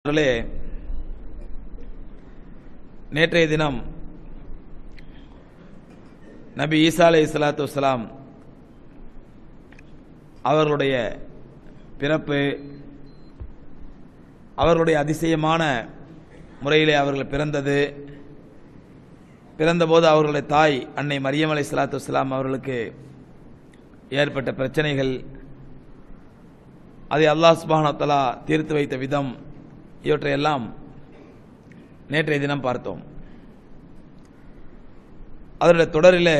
அவர்களே நேற்றைய தினம் நபி ஈசா அலை இஸ்லாத்து வஸ்லாம் அவர்களுடைய பிறப்பு அவர்களுடைய அதிசயமான முறையிலே அவர்கள் பிறந்தது பிறந்தபோது அவர்களுடைய தாய் அன்னை மரியம் அலை இஸ்லாத்து வஸ்லாம் அவர்களுக்கு ஏற்பட்ட பிரச்சனைகள் அதை அல்லாஹ் சுப்ஹானஹு வ தஆலா தீர்த்து வைத்த விதம் இவற்றையெல்லாம் நேற்றைய தினம் பார்த்தோம் அதனுடைய தொடரில்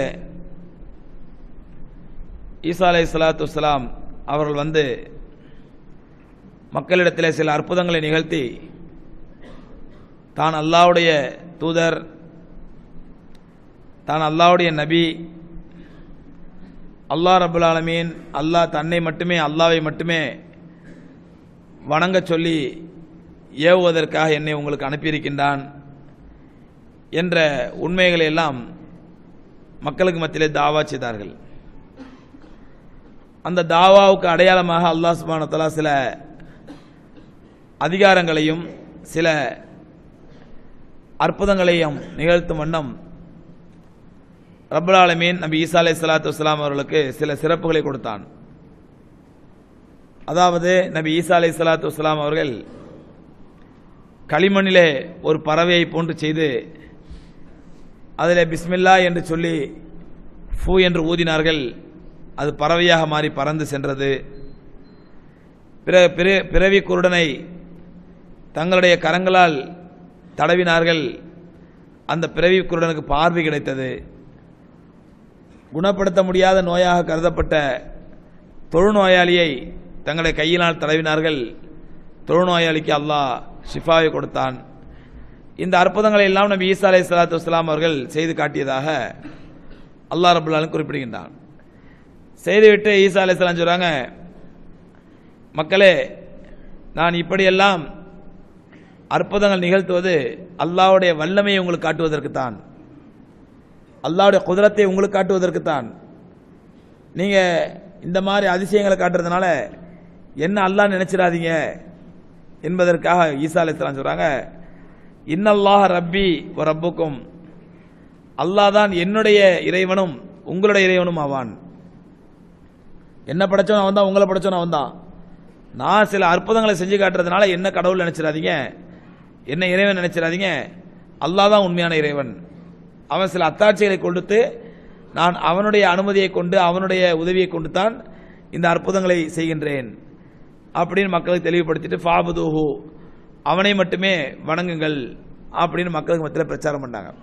ஈசா அலை சலாத்து வலாம் அவர்கள் வந்து மக்களிடத்தில் சில அற்புதங்களை நிகழ்த்தி தான் அல்லாவுடைய தூதர் தான் அல்லாவுடைய நபி அல்லாஹ் ரபுல் ஆலமீன் அல்லாஹ் தன்னை மட்டுமே அல்லாவை மட்டுமே வணங்க சொல்லி ஏவுவதற்காக என்னை உங்களுக்கு அனுப்பியிருக்கின்றான் என்ற உண்மைகளை எல்லாம் மக்களுக்கு மத்தியிலே தாவா செய்தார்கள் அந்த தாவாவுக்கு அடையாளமாக அல்லாஹ் சுபானத்தலா சில அதிகாரங்களையும் சில அற்புதங்களையும் நிகழ்த்தும் வண்ணம் ரபுல் ஆலமீன் நபி ஈசா அலை சலாத்து வலாம் அவர்களுக்கு சில சிறப்புகளை கொடுத்தான் அதாவது நபி ஈசா அலை சலாத்து வலாம் அவர்கள் களிமண்ணிலே ஒரு பறவையை போன்று செய்து அதில் பிஸ்மில்லா என்று சொல்லி ஃபூ என்று ஊதினார்கள் அது பறவையாக மாறி பறந்து சென்றது பிற பிற- பிறவி குருடனை தங்களுடைய கரங்களால் தடவினார்கள் அந்த பிறவி குருடனுக்கு பார்வை கிடைத்தது குணப்படுத்த முடியாத நோயாக கருதப்பட்ட தொழுநோயாளியை தங்களுடைய கையினால் தடவினார்கள் தொழுநோயாளிக்கு அல்லாஹ் ஷிஃபாவை கொடுத்தான் இந்த அற்புதங்களை எல்லாம் நபி ஈசா அலை சலாத்து வஸ்லாம் அவர்கள் செய்து காட்டியதாக அல்லாஹ் ரபுல்லாலும் குறிப்பிடுகின்றான் செய்துவிட்டு ஈசா அலை சொல்றாங்க மக்களே நான் இப்படியெல்லாம் அற்புதங்கள் நிகழ்த்துவது அல்லாஹ்வுடைய வல்லமையை உங்களுக்கு காட்டுவதற்குத்தான் அல்லாஹ்வுடைய குதிரத்தை உங்களுக்கு காட்டுவதற்குத்தான் நீங்க இந்த மாதிரி அதிசயங்களை காட்டுறதுனால என்ன அல்லாஹ் நினைச்சிடாதீங்க என்பதற்காக ஈசா அலைஹிஸ்ஸலாம் சொல்றாங்க இன்னல்லாஹ் ரப்பி வ ரப்புக்கும் அல்லாஹ் தான் என்னுடைய இறைவனும் உங்களுடைய இறைவனும் ஆவான் என்ன படைச்சவன் அவன் தான் உங்களை படைச்சவன் அவன் தான் நான் சில அற்புதங்களை செஞ்சு காட்டுறதுனால என்ன கடவுள் நினைச்சிடாதீங்க என்ன இறைவன் நினைச்சிடாதீங்க அல்லாஹ் தான் உண்மையான இறைவன் அவன் சில அத்தாட்சிகளை கொடுத்து நான் அவனுடைய அனுமதியை கொண்டு அவனுடைய உதவியை கொண்டு தான் இந்த அற்புதங்களை செய்கின்றேன் அப்படின்னு மக்களுக்கு தெளிவுபடுத்திட்டு ஃபாபுதூஹு அவனை மட்டுமே வணங்குங்கள் அப்படின்னு மக்களுக்கு மத்தியில் பிரச்சாரம் பண்ணாங்க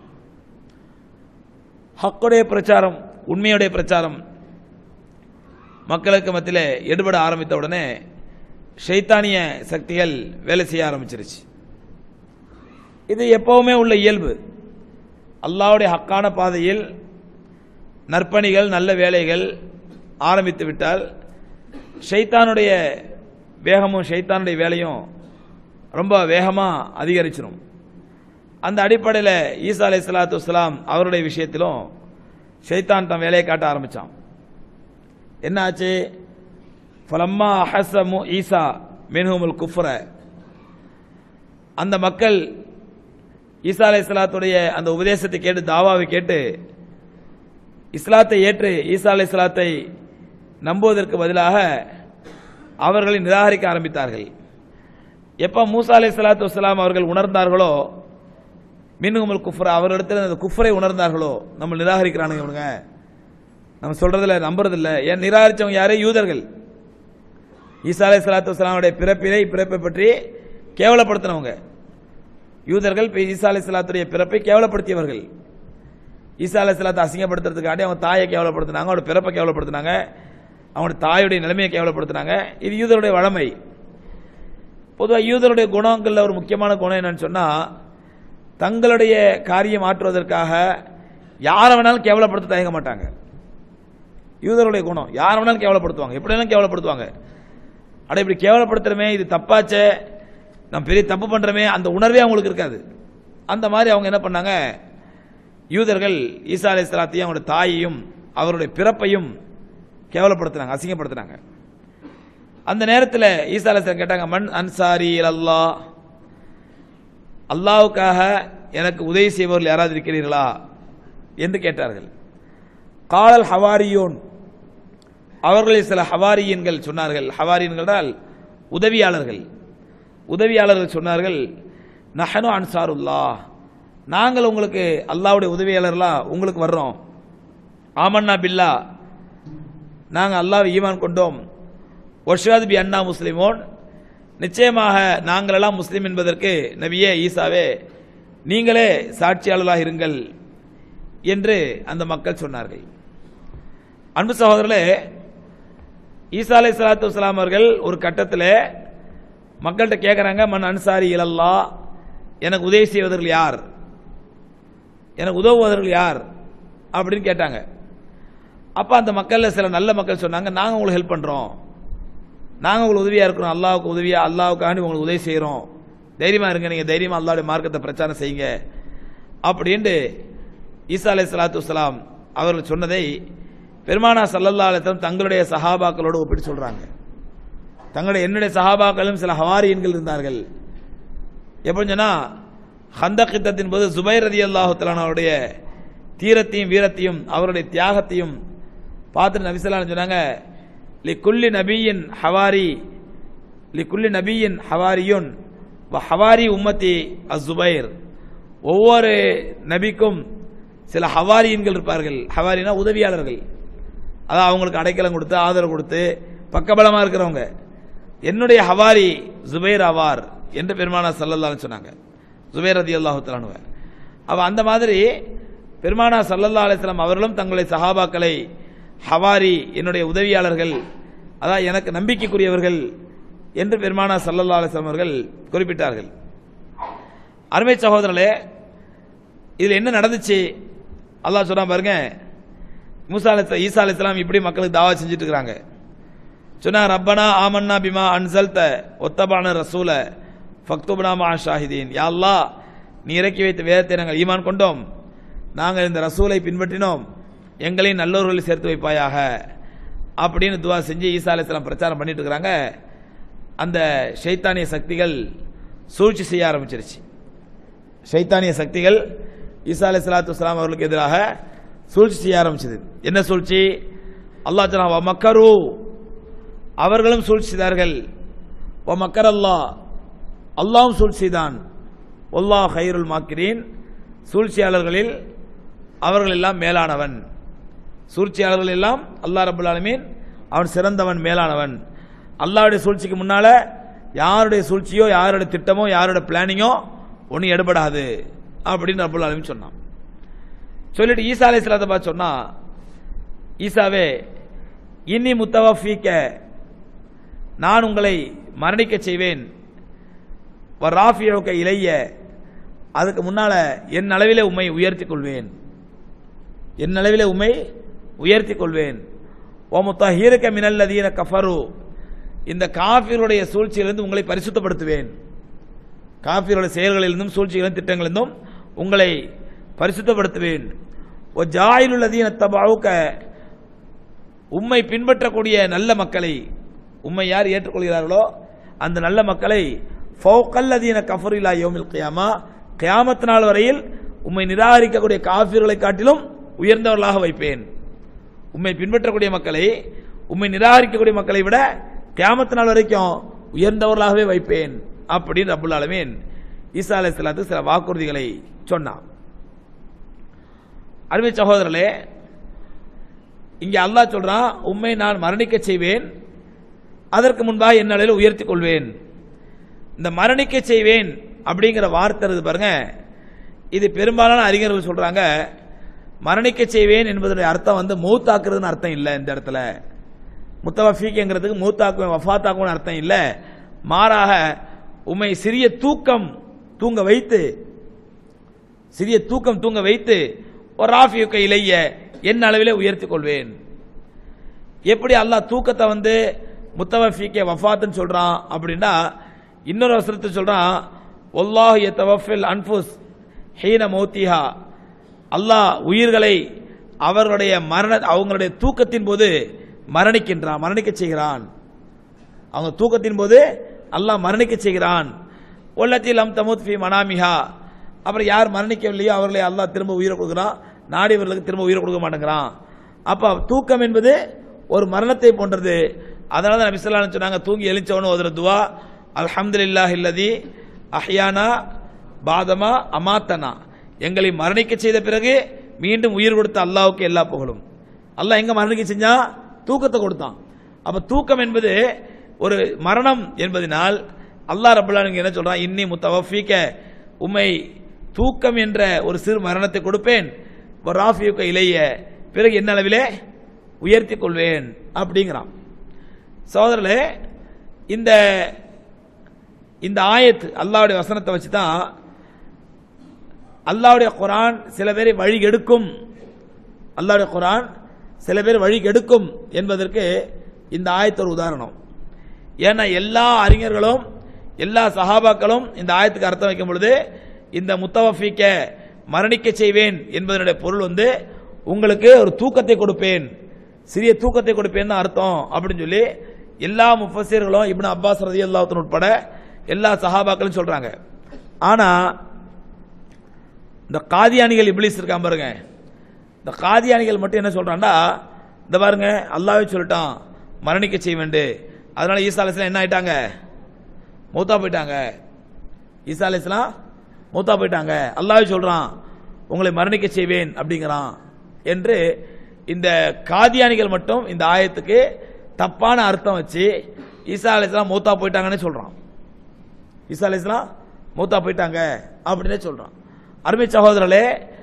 ஹக்குடைய பிரச்சாரம் உண்மையுடைய பிரச்சாரம் மக்களுக்கு மத்தியில் எடுபட ஆரம்பித்த உடனே ஷைத்தானிய சக்திகள் வேலை செய்ய ஆரம்பிச்சிருச்சு இது எப்பவுமே உள்ள இயல்பு அல்லாஹ்வுடைய ஹக்கான பாதையில் நற்பணிகள் நல்ல வேலைகள் ஆரம்பித்து விட்டால் ஷைத்தானுடைய வேகமும் ஷைத்தானுடைய வேலையும் ரொம்ப வேகமாக அதிகரிச்சிடும் அந்த அடிப்படையில் ஈசா அலை சலாத்து வஸ்லாம் அவருடைய விஷயத்திலும் ஷைத்தான் தன் வேலையை காட்ட ஆரம்பித்தான் என்ன ஆச்சு ஃபலம்மா அஹசமு ஈசா மின்ஹுமுல் குஃப்ர அந்த மக்கள் ஈசா அலை சலாத்துடைய அந்த உபதேசத்தை கேட்டு தாவாவை கேட்டு இஸ்லாத்தை ஏற்று ஈசா அலை சலாத்தை நம்புவதற்கு பதிலாக அவர்களை நிராகரிக்க ஆரம்பித்தார்கள் எப்ப மூசா அலை சலாத்து வஸ்லாம் அவர்கள் உணர்ந்தார்களோ மின்ஹுமுல் குஃப்ர அவர்களிடத்தில் அந்த குஃப்ரை உணர்ந்தார்களோ நம்ம நிராகரிக்கிறானுங்க இவனுங்க நம்ம சொல்றதில்ல நம்புறதில்ல ஏன் நிராகரிச்சவங்க யாரு யூதர்கள் ஈசா அலை சலாத்து வஸ்லாமுடைய பிறப்பினை பிறப்பை பற்றி கேவலப்படுத்தினவங்க யூதர்கள் இப்ப ஈசா அலை சலாத்துடைய பிறப்பை கேவலப்படுத்தியவர்கள் ஈசா அலை சலாத்தை அசிங்கப்படுத்துறதுக்காண்டி அவங்க தாயை கேவலப்படுத்தினாங்க அவனோட பிறப்பை கேவலப்படுத்தினாங்க அவனோட தாயுடைய நிலைமையை கேவலப்படுத்தினாங்க இது யூதருடைய வளமை பொதுவாக யூதருடைய குணங்கள்ல ஒரு முக்கியமான குணம் என்னன்னு சொன்னா தங்களுடைய காரியம் ஆற்றுவதற்காக யாரை வேணாலும் கேவலப்படுத்த தயங்க மாட்டாங்க யூதருடைய குணம் யாரை வேணாலும் கேவலப்படுத்துவாங்க எப்படி வேணாலும் கேவலப்படுத்துவாங்க அட இப்படி கேவலப்படுத்துறமே இது தப்பாச்சே நம்ம பெரிய தப்பு பண்றோமே அந்த உணர்வே அவங்களுக்கு இருக்காது அந்த மாதிரி அவங்க என்ன பண்ணாங்க யூதர்கள் ஈசா அலை சலாத்தையும் அவங்களோட தாயையும் அவருடைய பிறப்பையும் கேவலப்படுத்துனாங்க அசிங்கப்படுத்துனாங்க அந்த நேரத்தில் ஈசா அலைஹிஸ்ஸலாம் கேட்டாங்க மண் அன்சாரி அல்லாஹ் அல்லாவுக்காக எனக்கு உதவி செய்பவர்கள் யாராவது இருக்கிறீர்களா என்று கேட்டார்கள் காலல் ஹவாரியோன் அவர்களில் சில ஹவாரியன்கள் சொன்னார்கள் ஹவாரியன்கள் என்றால் உதவியாளர்கள் உதவியாளர்கள் சொன்னார்கள் நஹனு அன்சாருல்லா நாங்கள் உங்களுக்கு அல்லாவுடைய உதவியாளர்களா உங்களுக்கு வர்றோம் ஆமன்னா பில்லா நாங்கள் அல்லாஹ் ஈமான் கொண்டோம் ஒஷாத் பி அண்ணா முஸ்லிமோன் நிச்சயமாக நாங்களெல்லாம் முஸ்லிம் என்பதற்கு நபியே ஈசாவே நீங்களே சாட்சியாளர்களாக இருங்கள் என்று அந்த மக்கள் சொன்னார்கள் அன்பு சகோதரர்களே ஈசா அலை சலாத்து வலாம் அவர்கள் ஒரு கட்டத்தில் மக்கள்கிட்ட கேட்குறாங்க மன் அன்சாரி இலல்லா எனக்கு உதவி செய்வதர்கள் யார் எனக்கு உதவுவதர்கள் யார் அப்படின்னு கேட்டாங்க அப்போ அந்த மக்களில் சில நல்ல மக்கள் சொன்னாங்க நாங்கள் உங்களுக்கு ஹெல்ப் பண்ணுறோம் நாங்கள் உங்களுக்கு உதவியாக இருக்கிறோம் அல்லாவுக்கு உதவியா அல்லாவுக்காண்டி உங்களுக்கு உதவி செய்கிறோம் தைரியமாக இருங்க நீங்கள் தைரியமாக அல்லாவுடைய மார்க்கத்தை பிரச்சாரம் செய்யுங்க அப்படின்ட்டு ஈசா அலை சலாத்து வலாம் அவர்கள் சொன்னதை பெருமானா சல்லல்லா அலிஸ்லாம் தங்களுடைய சஹாபாக்களோடு ஒப்பிட்டு சொல்றாங்க தங்களுடைய என்னுடைய சஹாபாக்களும் சில ஹவாரியன்கள் இருந்தார்கள் எப்படின்னு சொன்னா ஹந்தக் யுத்தத்தின் போது சுபைர் ரதி அல்லாஹுத்தலானுடைய தீரத்தையும் வீரத்தையும் அவருடைய தியாகத்தையும் பார்த்துட்டு நபிசல்லாம் சொன்னாங்க லி குல்லி நபியின் ஹவாரி லி குல்லி நபியின் ஹவாரியுன் வ ஹவாரி உம்மத்தி அசுபைர் ஒவ்வொரு நபிக்கும் சில ஹவாரியன்கள் இருப்பார்கள் ஹவாரினா உதவியாளர்கள் அதான் அவங்களுக்கு அடைக்கலம் கொடுத்து ஆதரவு கொடுத்து பக்கபலமா இருக்கிறவங்க என்னுடைய ஹவாரி ஜுபைர் அவார் என்று பெருமானா சல்லல்லான்னு சொன்னாங்க ஜுபைர் ரதி அல்லாஹு அவ அந்த மாதிரி பெருமானா சல்லல்லா அலிஸ்லாம் அவர்களும் தங்களுடைய சஹாபாக்களை ஹவாரி என்னுடைய உதவியாளர்கள் அதான் எனக்கு நம்பிக்கைக்குரியவர்கள் என்று பெருமானா சல்லல்லா அலிஸ்லாம் அவர்கள் குறிப்பிட்டார்கள் அருமை சகோதரர்களே இதில் என்ன நடந்துச்சு அல்லாஹ் சொன்னா பாருங்க மூசா அலி ஈசா அலி இஸ்லாம் இப்படி மக்களுக்கு தாவா செஞ்சுட்டு இருக்கிறாங்க சொன்னா ரப்பனா ஆமன்னா பிமா அன்சல்த ஒத்தபான ரசூல ஃபக்துபனா மா ஷாஹிதீன் யா அல்லாஹ் நீ இறக்கி வைத்த வேதத்தை நாங்கள் ஈமான் கொண்டோம் நாங்கள் இந்த ரசூலை பின்பற்றினோம் எங்களையும் நல்லோர்களை சேர்த்து வைப்பாயாக அப்படின்னு துவா செஞ்சு ஈசா அலி இஸ்லாம் பிரச்சாரம் பண்ணிட்டு இருக்கிறாங்க அந்த ஷைத்தானிய சக்திகள் சூழ்ச்சி செய்ய ஆரம்பிச்சிருச்சு ஷைத்தானிய சக்திகள் ஈசா அலி சலாத்து வலாம் அவர்களுக்கு எதிராக சூழ்ச்சி செய்ய ஆரம்பிச்சது என்ன சூழ்ச்சி அல்லாஹ் சொன்னா மக்கரு அவர்களும் சூழ்ச்சி செய்தார்கள் ஓ மக்கர் அல்லாஹ் அல்லாவும் சூழ்ச்சி செய்தான் ஒல்லா ஹைருல் மாக்கிரீன் சூழ்ச்சியாளர்களில் அவர்கள் எல்லாம் மேலானவன் சூழ்ச்சியாளர்கள் எல்லாம் அல்லாஹ் ரபுல் ஆலமீன் அவன் சிறந்தவன் மேலானவன் அல்லாவுடைய சூழ்ச்சிக்கு முன்னால யாருடைய சூழ்ச்சியோ யாருடைய திட்டமோ யாருடைய பிளானிங்கோ ஒன்றும் எடுபடாது அப்படின்னு ரபுல் ஆலமின் சொன்னான் சொல்லிட்டு ஈசா அலை சலாத்தை பார்த்து சொன்னா ஈசாவே இன்னி முத்தவஃபீக்க நான் உங்களை மரணிக்க செய்வேன் ராஃபியோக்க இளைய அதுக்கு முன்னால என் அளவிலே உண்மை உயர்த்திக் கொள்வேன் என் அளவிலே உண்மை உயர்த்திக் கொள்வேன் ஓ முத்தா ஹீரக்க மினல்லதீன கஃபரு இந்த காஃபிருடைய சூழ்ச்சியிலிருந்து உங்களை பரிசுத்தப்படுத்துவேன் காஃபிரோட செயல்களிலிருந்தும் சூழ்ச்சிகளிலும் திட்டங்களிலிருந்தும் உங்களை பரிசுத்தப்படுத்துவேன் ஓ ஜாயிலுள்ளதீன தபாவுக்க உம்மை பின்பற்றக்கூடிய நல்ல மக்களை உம்மை யார் ஏற்றுக்கொள்கிறார்களோ அந்த நல்ல மக்களை ஃபௌகல்லதீன கஃபரிலா யோமில் கியாமா கியாமத் நாள் வரையில் உம்மை நிராகரிக்கக்கூடிய காஃபிர்களை காட்டிலும் உயர்ந்தவர்களாக வைப்பேன் உம்மை பின்பற்றக்கூடிய மக்களை உம்மை நிராகரிக்கக்கூடிய மக்களை விட கியாமத் நாள் வரைக்கும் உயர்ந்தவர்களாகவே வைப்பேன் அப்படின்னு ரபுல் ஆலமீன் ஈசா அலை சில வாக்குறுதிகளை சொன்னான் அருமை சகோதரர்களே இங்க அல்லாஹ் சொல்றான் உண்மை நான் மரணிக்க செய்வேன் அதற்கு முன்பாக என் நிலையில் உயர்த்திக் கொள்வேன் இந்த மரணிக்க செய்வேன் அப்படிங்கிற வார்த்தை இருக்குது பாருங்க இது பெரும்பாலான அறிஞர்கள் சொல்றாங்க மரணிக்க செய்வேன் என்பதனுடைய அர்த்தம் வந்து மூத்தாக்குறதுன்னு அர்த்தம் இல்லை இந்த இடத்துல முத்தவஃபீக்குங்கிறதுக்கு மூத்தாக்குவேன் வஃபாத்தாக்குவேன் அர்த்தம் இல்லை மாறாக உண்மை சிறிய தூக்கம் தூங்க வைத்து சிறிய தூக்கம் தூங்க வைத்து ஒரு ராஃபியுக்க இளைய என் அளவிலே உயர்த்திக் கொள்வேன் எப்படி அல்லாஹ் தூக்கத்தை வந்து முத்தவஃபீக்க வஃபாத்துன்னு சொல்றான் அப்படின்னா இன்னொரு அவசரத்தை சொல்றான் ஒல்லாஹ் எத்தவஃபில் அன்ஃபுஸ் ஹீன மௌத்திஹா அல்லாஹ் உயிர்களை அவர்களுடைய மரண அவங்களுடைய தூக்கத்தின் போது மரணிக்கின்றான் மரணிக்க செய்கிறான் அவங்க தூக்கத்தின் போது அல்லாஹ் மரணிக்க செய்கிறான் ஒல்லத்தி லம் தமுத் ஃபி மனாமிஹா அப்புறம் யார் மரணிக்கவில்லையோ அவர்களை அல்லாஹ் திரும்ப உயிரை கொடுக்குறான் நாடியவர்களுக்கு திரும்ப உயிரை கொடுக்க மாட்டேங்கிறான் அப்ப தூக்கம் என்பது ஒரு மரணத்தை போன்றது அதனால தான் நபி ஸல்லல்லாஹு அலைஹி வஸல்லம் சொன்னாங்க தூங்கி எழுந்தவனு ஓதுற துவா அல்ஹம்துலில்லாஹி இல்லதி அஹ்யானா பாதமா அமாத்தனா எங்களை மரணிக்க செய்த பிறகு மீண்டும் உயிர் கொடுத்த அல்லாஹ்வுக்கு எல்லா புகழும் அல்லாஹ் எங்க மரணிக்க செஞ்சா தூக்கத்தை கொடுத்தான் அப்ப தூக்கம் என்பது ஒரு மரணம் என்பதனால் அல்லாஹ் ரபுல்லா என்ன சொல்றான் இன்னி முத்தவஃபீக்க உம்மை தூக்கம் என்ற ஒரு சிறு மரணத்தை கொடுப்பேன் ராஃபியுக்க இளைய பிறகு என்ன அளவிலே உயர்த்தி கொள்வேன் அப்படிங்கிறான் சகோதரர்களே இந்த இந்த ஆயத் அல்லாஹ்வுடைய வசனத்தை வச்சு தான் அல்லாஹ்வுடைய குரான் சில பேரை வழி எடுக்கும் அல்லாஹ்வுடைய குரான் சில பேர் வழி கெடுக்கும் என்பதற்கு இந்த ஆயத்து ஒரு உதாரணம் ஏன்னா எல்லா அறிஞர்களும் எல்லா சஹாபாக்களும் இந்த ஆயத்துக்கு அர்த்தம் வைக்கும் பொழுது இந்த முத்தவஃபிக்க மரணிக்க செய்வேன் என்பதனுடைய பொருள் வந்து உங்களுக்கு ஒரு தூக்கத்தை கொடுப்பேன் சிறிய தூக்கத்தை கொடுப்பேன் தான் அர்த்தம் அப்படின்னு சொல்லி எல்லா முஃபஸீர்களும் இப்னு அப்பாஸ் ரதி அல்லாஹத்தின் உட்பட எல்லா சஹாபாக்களும் சொல்றாங்க ஆனா இந்த காதியானிகள் இப்ளீஸ் இருக்கான் பாருங்க இந்த காதியானிகள் மட்டும் என்ன சொல்றான்டா இந்த பாருங்க அல்லாவே சொல்லிட்டான் மரணிக்க செய்ய வேண்டு அதனால ஈசா அலிஸ்லாம் என்ன ஆயிட்டாங்க மூத்தா போயிட்டாங்க ஈசா அலிஸ்லாம் மூத்தா போயிட்டாங்க அல்லாவே சொல்றான் உங்களை மரணிக்க செய்வேன் அப்படிங்கிறான் என்று இந்த காதியானிகள் மட்டும் இந்த ஆயத்துக்கு தப்பான அர்த்தம் வச்சு ஈசா அலிஸ்லாம் மூத்தா போயிட்டாங்கன்னு சொல்றான் ஈசா அலிஸ்லாம் மூத்தா போயிட்டாங்க அப்படின்னே சொல்றான் அருமை சகோதரர்களே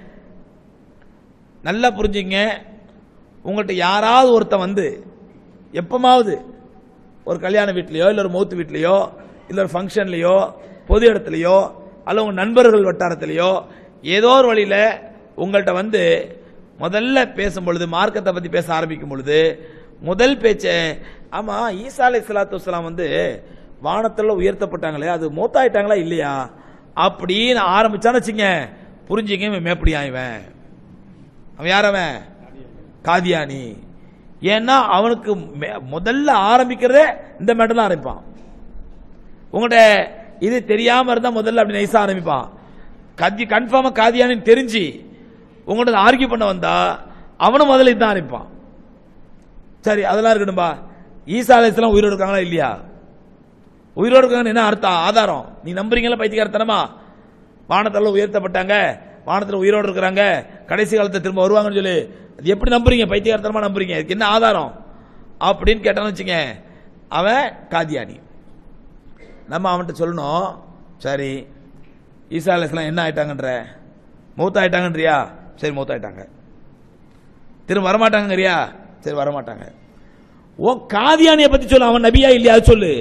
நல்லா புரிஞ்சுங்க உங்கள்கிட்ட யாராவது ஒருத்தன் வந்து எப்பமாவது ஒரு கல்யாண வீட்லயோ இல்லை ஒரு மௌத்து வீட்லயோ இல்லை ஒரு ஃபங்க்ஷன்லயோ பொது இடத்துலயோ அல்ல உங்க நண்பர்கள் வட்டாரத்திலேயோ ஏதோ ஒரு வழியில உங்கள்கிட்ட வந்து முதல்ல பேசும் பொழுது மார்க்கத்தை பத்தி பேச ஆரம்பிக்கும் பொழுது முதல் பேச்சை ஆமா ஈசா அலை சலாத்து வலாம் வந்து வானத்துல உயர்த்தப்பட்டாங்களே அது மூத்தாயிட்டாங்களா இல்லையா அப்படின்னு ஆரம்பிச்சான்னு வச்சுங்க புரிஞ்சுங்க இவன் மேப்படி இவன் அவன் யார் அவன் காதியானி ஏன்னா அவனுக்கு மெ- முதல்ல ஆரம்பிக்கிறதே இந்த மேட்டர்ல ஆரம்பிப்பான் உங்கள்கிட்ட இது தெரியாம இருந்தா முதல்ல அப்படி நைஸா ஆரம்பிப்பான் கதி கன்ஃபார்மா காதியானின்னு தெரிஞ்சு உங்கள்கிட்ட ஆர்கியூ பண்ண வந்தா அவனும் முதல்ல இதுதான் ஆரம்பிப்பான் சரி அதெல்லாம் இருக்கட்டும்பா ஈசா அலைஸ்லாம் உயிரோடு இருக்காங்களா இல்லையா உயிரோடு இருக்காங்கன்னு என்ன அர்த்தம் ஆதாரம் நீ நம்புறீங்களா பைத்தியக்காரத்தனமா வானத்துல உயர்த்தப்பட்டாங்க வானத்துல உயிரோடு இருக்கிறாங்க கடைசி காலத்துல திரும்ப வருவாங்கன்னு சொல்லி அது எப்படி நம்புறீங்க பைத்தியக்காரத்தனமா நம்புறீங்க இதுக்கு என்ன ஆதாரம் அப்படின்னு கேட்டான்னு வச்சுங்க அவன் காதியானி நம்ம அவன்கிட்ட சொல்லணும் சரி ஈசா அலைஸ்லாம் என்ன ஆயிட்டாங்கன்ற மூத்த ஆயிட்டாங்கன்றியா சரி மூத்த ஆயிட்டாங்க திரும்ப வரமாட்டாங்கறியா சரி வரமாட்டாங்க ஓ காதியானியை பத்தி சொல்லு அவன் நபியா இல்லையா அது சொல்லு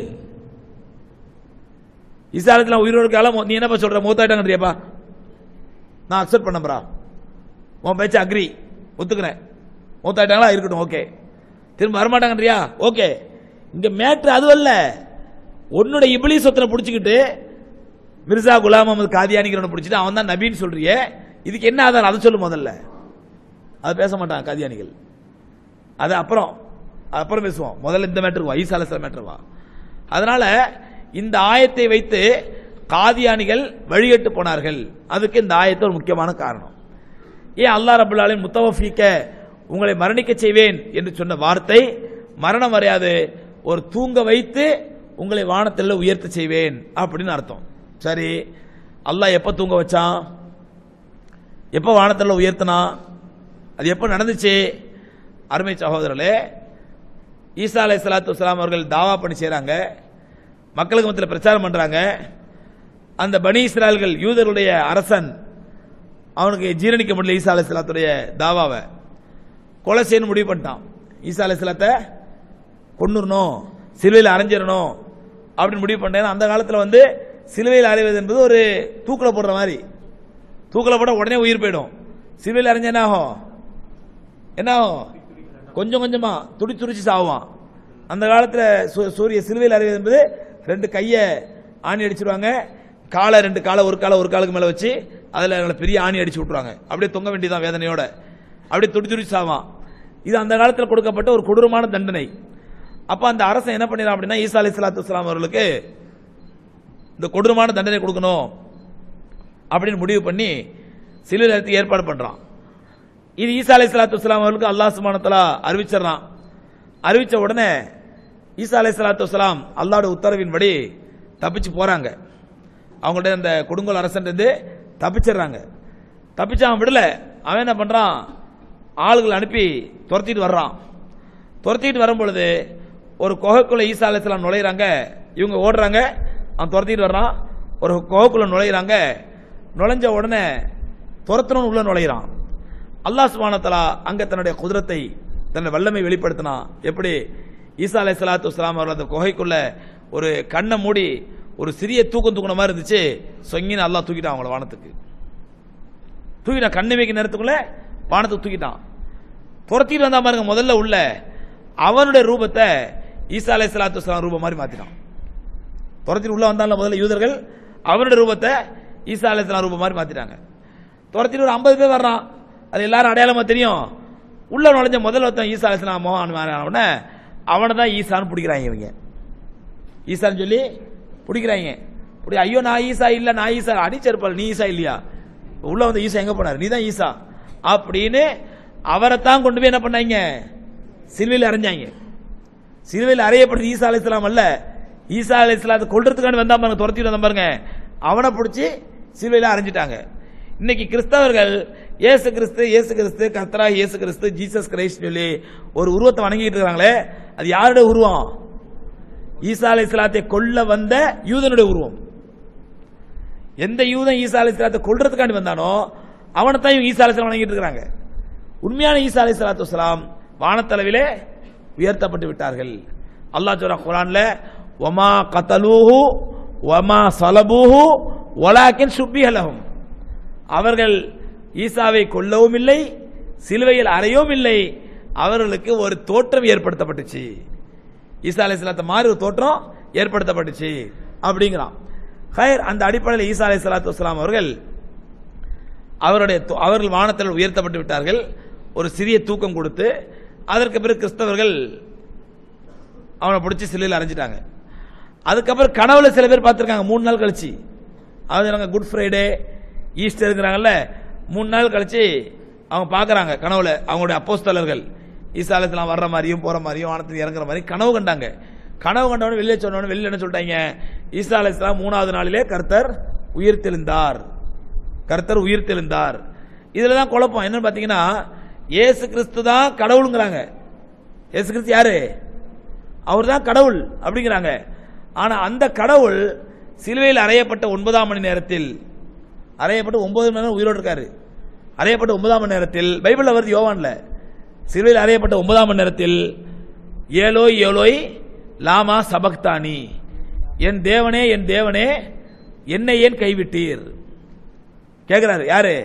இசாலத்தில் உயிரோடு காலம் நீ என்னப்பா சொல்ற மூத்தாயிட்டாங்கன்றியாப்பா நான் அக்செப்ட் பண்ணப்பா உன் பேச்சு அக்ரி ஒத்துக்கிறேன் மூத்தாயிட்டாங்களா இருக்கட்டும் ஓகே திரும்ப வரமாட்டாங்கன்றியா ஓகே இங்க மேட்ரு அதுவல்ல உன்னோட இபிலி சொத்தனை பிடிச்சிக்கிட்டு மிர்சா குலாம் முகமது காதியானிக்கிறவனை பிடிச்சிட்டு அவன் தான் நபின்னு சொல்றியே இதுக்கு என்ன ஆதாரம் அதை சொல்லு முதல்ல அது பேச மாட்டான் காதியானிகள் அது அப்புறம் அப்புறம் பேசுவோம் முதல்ல இந்த மேட்டர் வா ஈசா அலைஹிஸ்ஸலாம் மேட்டர் வா அதனால இந்த ஆயத்தை வைத்து காதியானிகள் வழிகட்டு போனார்கள் அதுக்கு இந்த ஆயத்து ஒரு முக்கியமான காரணம் ஏன் அல்லாஹ் ரபுல் ஆலமீன் முத்தவஃபீக்க உங்களை மரணிக்க செய்வேன் என்று சொன்ன வார்த்தை மரணம் வரையாது ஒரு தூங்க வைத்து உங்களை வானத்தில் உயர்த்த செய்வேன் அப்படின்னு அர்த்தம் சரி அல்லாஹ் எப்ப தூங்க வச்சான் எப்ப வானத்தில் உயர்த்தினா அது எப்ப நடந்துச்சு அருமை சகோதரர்களே ஈசா அலை சலாத்து வலாம் அவர்கள் தாவா பண்ணி செய்றாங்க மக்களுக்கு மத்தியில் பிரச்சாரம் பண்றாங்க அந்த பனி இஸ்ராயல்கள் யூதர்களுடைய அரசன் அவனுக்கு ஜீரணிக்க முடியல ஈசா அலை சலாத்துடைய தாவாவை கொலை செய்யணும் முடிவு பண்ணிட்டான் ஈசா அலை சலாத்தை கொண்டுறணும் சிலுவையில் அரைஞ்சிடணும் அப்படின்னு முடிவு பண்ணேன் அந்த காலத்தில் வந்து சிலுவையில் அறைவது என்பது ஒரு தூக்கில போடுற மாதிரி தூக்கில போட உடனே உயிர் போயிடும் சிலுவையில் அரைஞ்ச என்ன ஆகும் என்ன ஆகும் கொஞ்சம் கொஞ்சமா துடி துடிச்சு சாவான் அந்த காலத்துல சூ- சூரிய சிலுவையில் அறைவது என்பது ரெண்டு கையை ஆணி அடிச்சிருவாங்க காலை ரெண்டு காலை ஒரு காலை ஒரு காலுக்கு மேல வச்சு அதுல நல்ல பெரிய ஆணி அடிச்சு விட்டுருவாங்க அப்படியே தொங்க வேண்டியதான் வேதனையோட அப்படியே துடி துடி சாவான் இது அந்த காலத்தில் கொடுக்கப்பட்ட ஒரு கொடூரமான தண்டனை அப்ப அந்த அரசன் என்ன பண்ணிடுறான் அப்படின்னா ஈசா அலி சலாத்து அவர்களுக்கு இந்த கொடூரமான தண்டனை கொடுக்கணும் அப்படின்னு முடிவு பண்ணி சிலுவையில் அறுத்து ஏற்பாடு பண்றான் இது ஈசா அலை சலாத்து வஸ்லாம் அவர்களுக்கு அல்லாஹ் சுமானத்தலா அறிவிச்சிடறான் அறிவிச்ச உடனே ஈசா அலை சலாத்து வஸ்லாம் அல்லாவோட உத்தரவின்படி தப்பிச்சு போறாங்க அவங்கள்ட்ட அந்த கொடுங்கோல் அரசன் இருந்து தப்பிச்சிடுறாங்க தப்பிச்சு அவன் விடல அவன் என்ன பண்றான் ஆளுகளை அனுப்பி துரத்திட்டு வர்றான் துரத்திட்டு வரும் பொழுது ஒரு குகைக்குள்ள ஈசா அலைஹிஸ்ஸலாம் நுழையிறாங்க இவங்க ஓடுறாங்க அவன் துரத்திட்டு வர்றான் ஒரு குகைக்குள்ள நுழையிறாங்க நுழைஞ்ச உடனே துரத்தணும் உள்ள நுழையிறான் அல்லாஹ் சுப்ஹானஹு அங்க தன்னுடைய குதிரத்தை தன்னுடைய வல்லமை வெளிப்படுத்தினான் எப்படி ஈசா அலை சலாத்து வஸ்லாம் அவர்கள் அந்த குகைக்குள்ள ஒரு கண்ணை மூடி ஒரு சிறிய தூக்கம் தூக்குன மாதிரி இருந்துச்சு சொங்கின்னு அல்லாஹ் தூக்கிட்டான் அவங்கள வானத்துக்கு தூக்கிட்டான் கண்ணு வைக்க நேரத்துக்குள்ள வானத்துக்கு தூக்கிட்டான் துரத்திட்டு வந்தா பாருங்க முதல்ல உள்ள அவனுடைய ரூபத்தை ஈசா அலை சலாத்து வஸ்லாம் ரூபம் மாதிரி மாத்திட்டான் துரத்திட்டு உள்ள வந்தால முதல்ல யூதர்கள் அவனுடைய ரூபத்தை ஈசா அலை சலாம் ரூபம் மாதிரி மாத்திட்டாங்க துரத்திட்டு ஒரு ஐம்பது பேர் வர்றான் அது எல்லாரும் அடையாளமா தெரியும் உள்ள நுழைஞ்ச முதல் ஒருத்தன் ஈசா அலை சலாம் மோகன் உடனே அவனை தான் ஈசான்னு பிடிக்கிறாங்க இவங்க ஈசான்னு சொல்லி பிடிக்கிறாங்க பிடி ஐயோ நான் ஈசா இல்ல நான் ஈசா அடிச்சிருப்பாள் நீ ஈசா இல்லையா உள்ள வந்த ஈசா எங்க போனார் நீ தான் ஈசா அப்படின்னு அவரைத்தான் கொண்டு போய் என்ன பண்ணாங்க சிலுவையில் அரைஞ்சாங்க சிலுவையில் அறையப்படுறது ஈசா அலை அல்ல ஈசா அலை இஸ்லாத்தை கொள்றதுக்கான வந்தா பாருங்க துரத்திட்டு வந்தா பாருங்க அவனை பிடிச்சி சிலுவையில் அரைஞ்சிட்டாங்க இன்னைக்கு கிறிஸ்தவர்கள் இயேசு கிறிஸ்து இயேசு கிறிஸ்து கர்த்தரா இயேசு கிறிஸ்து ஜீசஸ் கிரைஸ்ட் சொல்லி ஒரு உருவத்தை வணங்கிட்டு இருக்காங்களே அது யாருடைய உருவம் ஈசா அலை இஸ்லாத்தை கொல்ல வந்த யூதனுடைய உருவம் எந்த யூதன் ஈசா அலை இஸ்லாத்தை கொல்றதுக்காண்டி வந்தானோ அவனை தான் இவங்க ஈசா அலை வணங்கிட்டு இருக்காங்க உண்மையான ஈசா அலை சலாத்து வலாம் வானத்தளவிலே உயர்த்தப்பட்டு விட்டார்கள் அல்லாஹ் சொல்றான் குரான்ல ஒமா கத்தலூஹு ஒமா சலபூஹு ஒலாக்கின் சுப்பிஹலகும் அவர்கள் ஈசாவை கொல்லவும் இல்லை சிலுவையில் அறையவும் இல்லை அவர்களுக்கு ஒரு தோற்றம் ஏற்படுத்தப்பட்டுச்சு ஈசா அலை சலாத்த மாதிரி ஒரு தோற்றம் ஏற்படுத்தப்பட்டுச்சு அப்படிங்கிறான் ஹயர் அந்த அடிப்படையில் ஈசா அலை சலாத்து வஸ்லாம் அவர்கள் அவருடைய தோ- அவர்கள் வானத்தில் உயர்த்தப்பட்டு விட்டார்கள் ஒரு சிறிய தூக்கம் கொடுத்து அதற்கு பிறகு கிறிஸ்தவர்கள் அவனை பிடிச்சி சிலையில் அரைஞ்சிட்டாங்க அதுக்கப்புறம் கனவுல சில பேர் பார்த்துருக்காங்க மூணு நாள் கழிச்சு அதாவது நாங்கள் குட் ஃப்ரைடே ஈஸ்டர் இருக்கிறாங்கல்ல மூணு நாள் கழிச்சு அவங்க பார்க்கறாங்க கனவுல அவங்களுடைய அப்போஸ்தலர்கள் ஈசா அலைஹிஸ்ஸலாம் வர்ற மாதிரியும் போற மாதிரியும் வானத்தில் இறங்குற மாதிரி கனவு கண்டாங்க கனவு கண்டவன வெளியே சொன்னவன வெளியே என்ன சொல்லிட்டாங்க ஈசா அலைஹிஸ்ஸலாம் மூணாவது நாளிலே கர்த்தர் உயிர்த்தெழுந்தார் கர்த்தர் உயிர்த்தெழுந்தார் இதுல தான் குழப்பம் என்னன்னு பாத்தீங்கன்னா இயேசு கிறிஸ்து தான் கடவுளுங்கிறாங்க இயேசு கிறிஸ்து யாரு அவர் தான் கடவுள் அப்படிங்கிறாங்க ஆனா அந்த கடவுள் சிலுவையில் அறையப்பட்ட ஒன்பதாம் மணி நேரத்தில் அறையப்பட்டு ஒன்பது மணி நேரம் உயிரோடு இருக்காரு அறையப்பட்ட ஒன்பதாம் மணி நேரத்தில் பைபிள்ல வருது யோவான்ல சிலுவையில் அறையப்பட்ட ஒன்பதாம் மணி நேரத்தில் ஏலோய் ஏலோய் லாமா சபக்தானி என் தேவனே என் தேவனே என்னை ஏன் கைவிட்டீர் கேக்குறாரு யாரு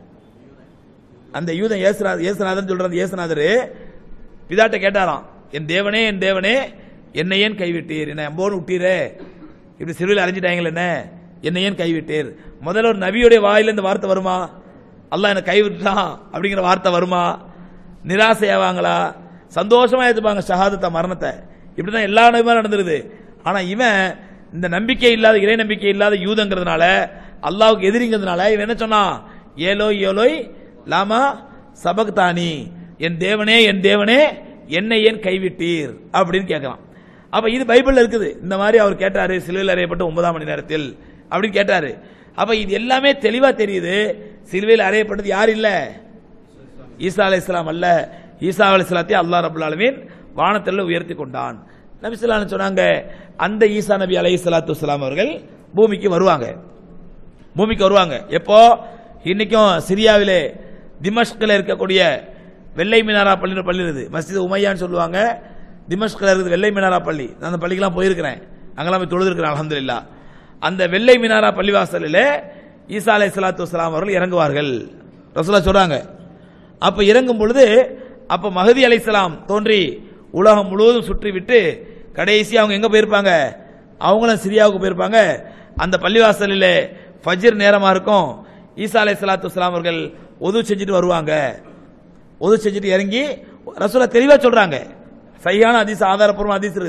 அந்த யூதன் ஏசுநாத ஏசுநாதன் சொல்ற அந்த ஏசுநாதர் பிதாட்ட கேட்டாராம் என் தேவனே என் தேவனே என்னை ஏன் கைவிட்டீர் என்ன அம்போன்னு விட்டீரே இப்படி சிறுவில் அரைஞ்சிட்டாங்களே என்ன என்னை ஏன் கைவிட்டீர் முதல்ல ஒரு நபியுடைய வாயில இந்த வார்த்தை வருமா அல்லாஹ் என்ன கைவிட்டான் அப்படிங்கிற வார்த்தை வருமா நிராசையாவாங்களா சந்தோஷமா ஏத்துப்பாங்க ஷஹாதத்தை மரணத்தை இப்படிதான் எல்லா நபியும் நடந்துருது ஆனா இவன் இந்த நம்பிக்கை இல்லாத இறை நம்பிக்கை இல்லாத யூதங்கிறதுனால அல்லாவுக்கு எதிரிங்கிறதுனால இவன் என்ன சொன்னான் ஏலோய் ஏலோய் லாமா சபக்தானி என் தேவனே என் தேவனே என்னை ஏன் கைவிட்டீர் அப்படின்னு கேட்கலாம் அப்ப இது பைபிள்ல இருக்குது இந்த மாதிரி அவர் கேட்டாரு சிலுவையில் அறையப்பட்ட ஒன்பதாம் மணி நேரத்தில் அப்படின்னு கேட்டாரு அப்ப இது எல்லாமே தெளிவா தெரியுது சிலுவையில் அறையப்பட்டது யார் இல்ல ஈசா அலை இஸ்லாம் அல்ல ஈசா அலை இஸ்லாத்தை அல்லாஹ் ரபுல் ஆலமீன் வானத்தில் உயர்த்தி கொண்டான் நபி ஸல்லல்லாஹு அலைஹி சொன்னாங்க அந்த ஈசா நபி அலைஹி ஸலாத்து வஸலாம் அவர்கள் பூமிக்கு வருவாங்க பூமிக்கு வருவாங்க எப்போ இன்னைக்கும் சிரியாவிலே திமஷ்கில் இருக்கக்கூடிய வெள்ளை மினாரா பள்ளின்னு பள்ளி இருக்குது மஸ்ஜித் உமையான்னு சொல்லுவாங்க திமஷ்கில் இருக்குது வெள்ளை மினாரா பள்ளி நான் அந்த பள்ளிக்கெல்லாம் போயிருக்கிறேன் அங்கெல்லாம் போய் தொழுதுருக்கிறேன் அல்ஹம்துலில்லாஹ் அந்த வெள்ளை மினாரா பள்ளிவாசலில் ஈசா அலை சலாத்து வஸ்லாம் அவர்கள் இறங்குவார்கள் ரசூலா சொல்றாங்க அப்ப இறங்கும் பொழுது அப்ப மஹதி அலைஹிஸ்ஸலாம் தோன்றி உலகம் முழுவதும் சுற்றி விட்டு கடைசி அவங்க எங்க போயிருப்பாங்க அவங்களும் சிரியாவுக்கு போயிருப்பாங்க அந்த பள்ளிவாசலில் ஃபஜ்ர் நேரமா இருக்கும் ஈசா அலை சலாத்து வஸ்லாம் அவர்கள் ஒது செஞ்சுட்டு வருவாங்க ஒது செஞ்சுட்டு இறங்கி ரசூலா தெளிவா சொல்றாங்க சரியான அதிச ஆதாரப்பூர்வம் அதிசு இருக்குது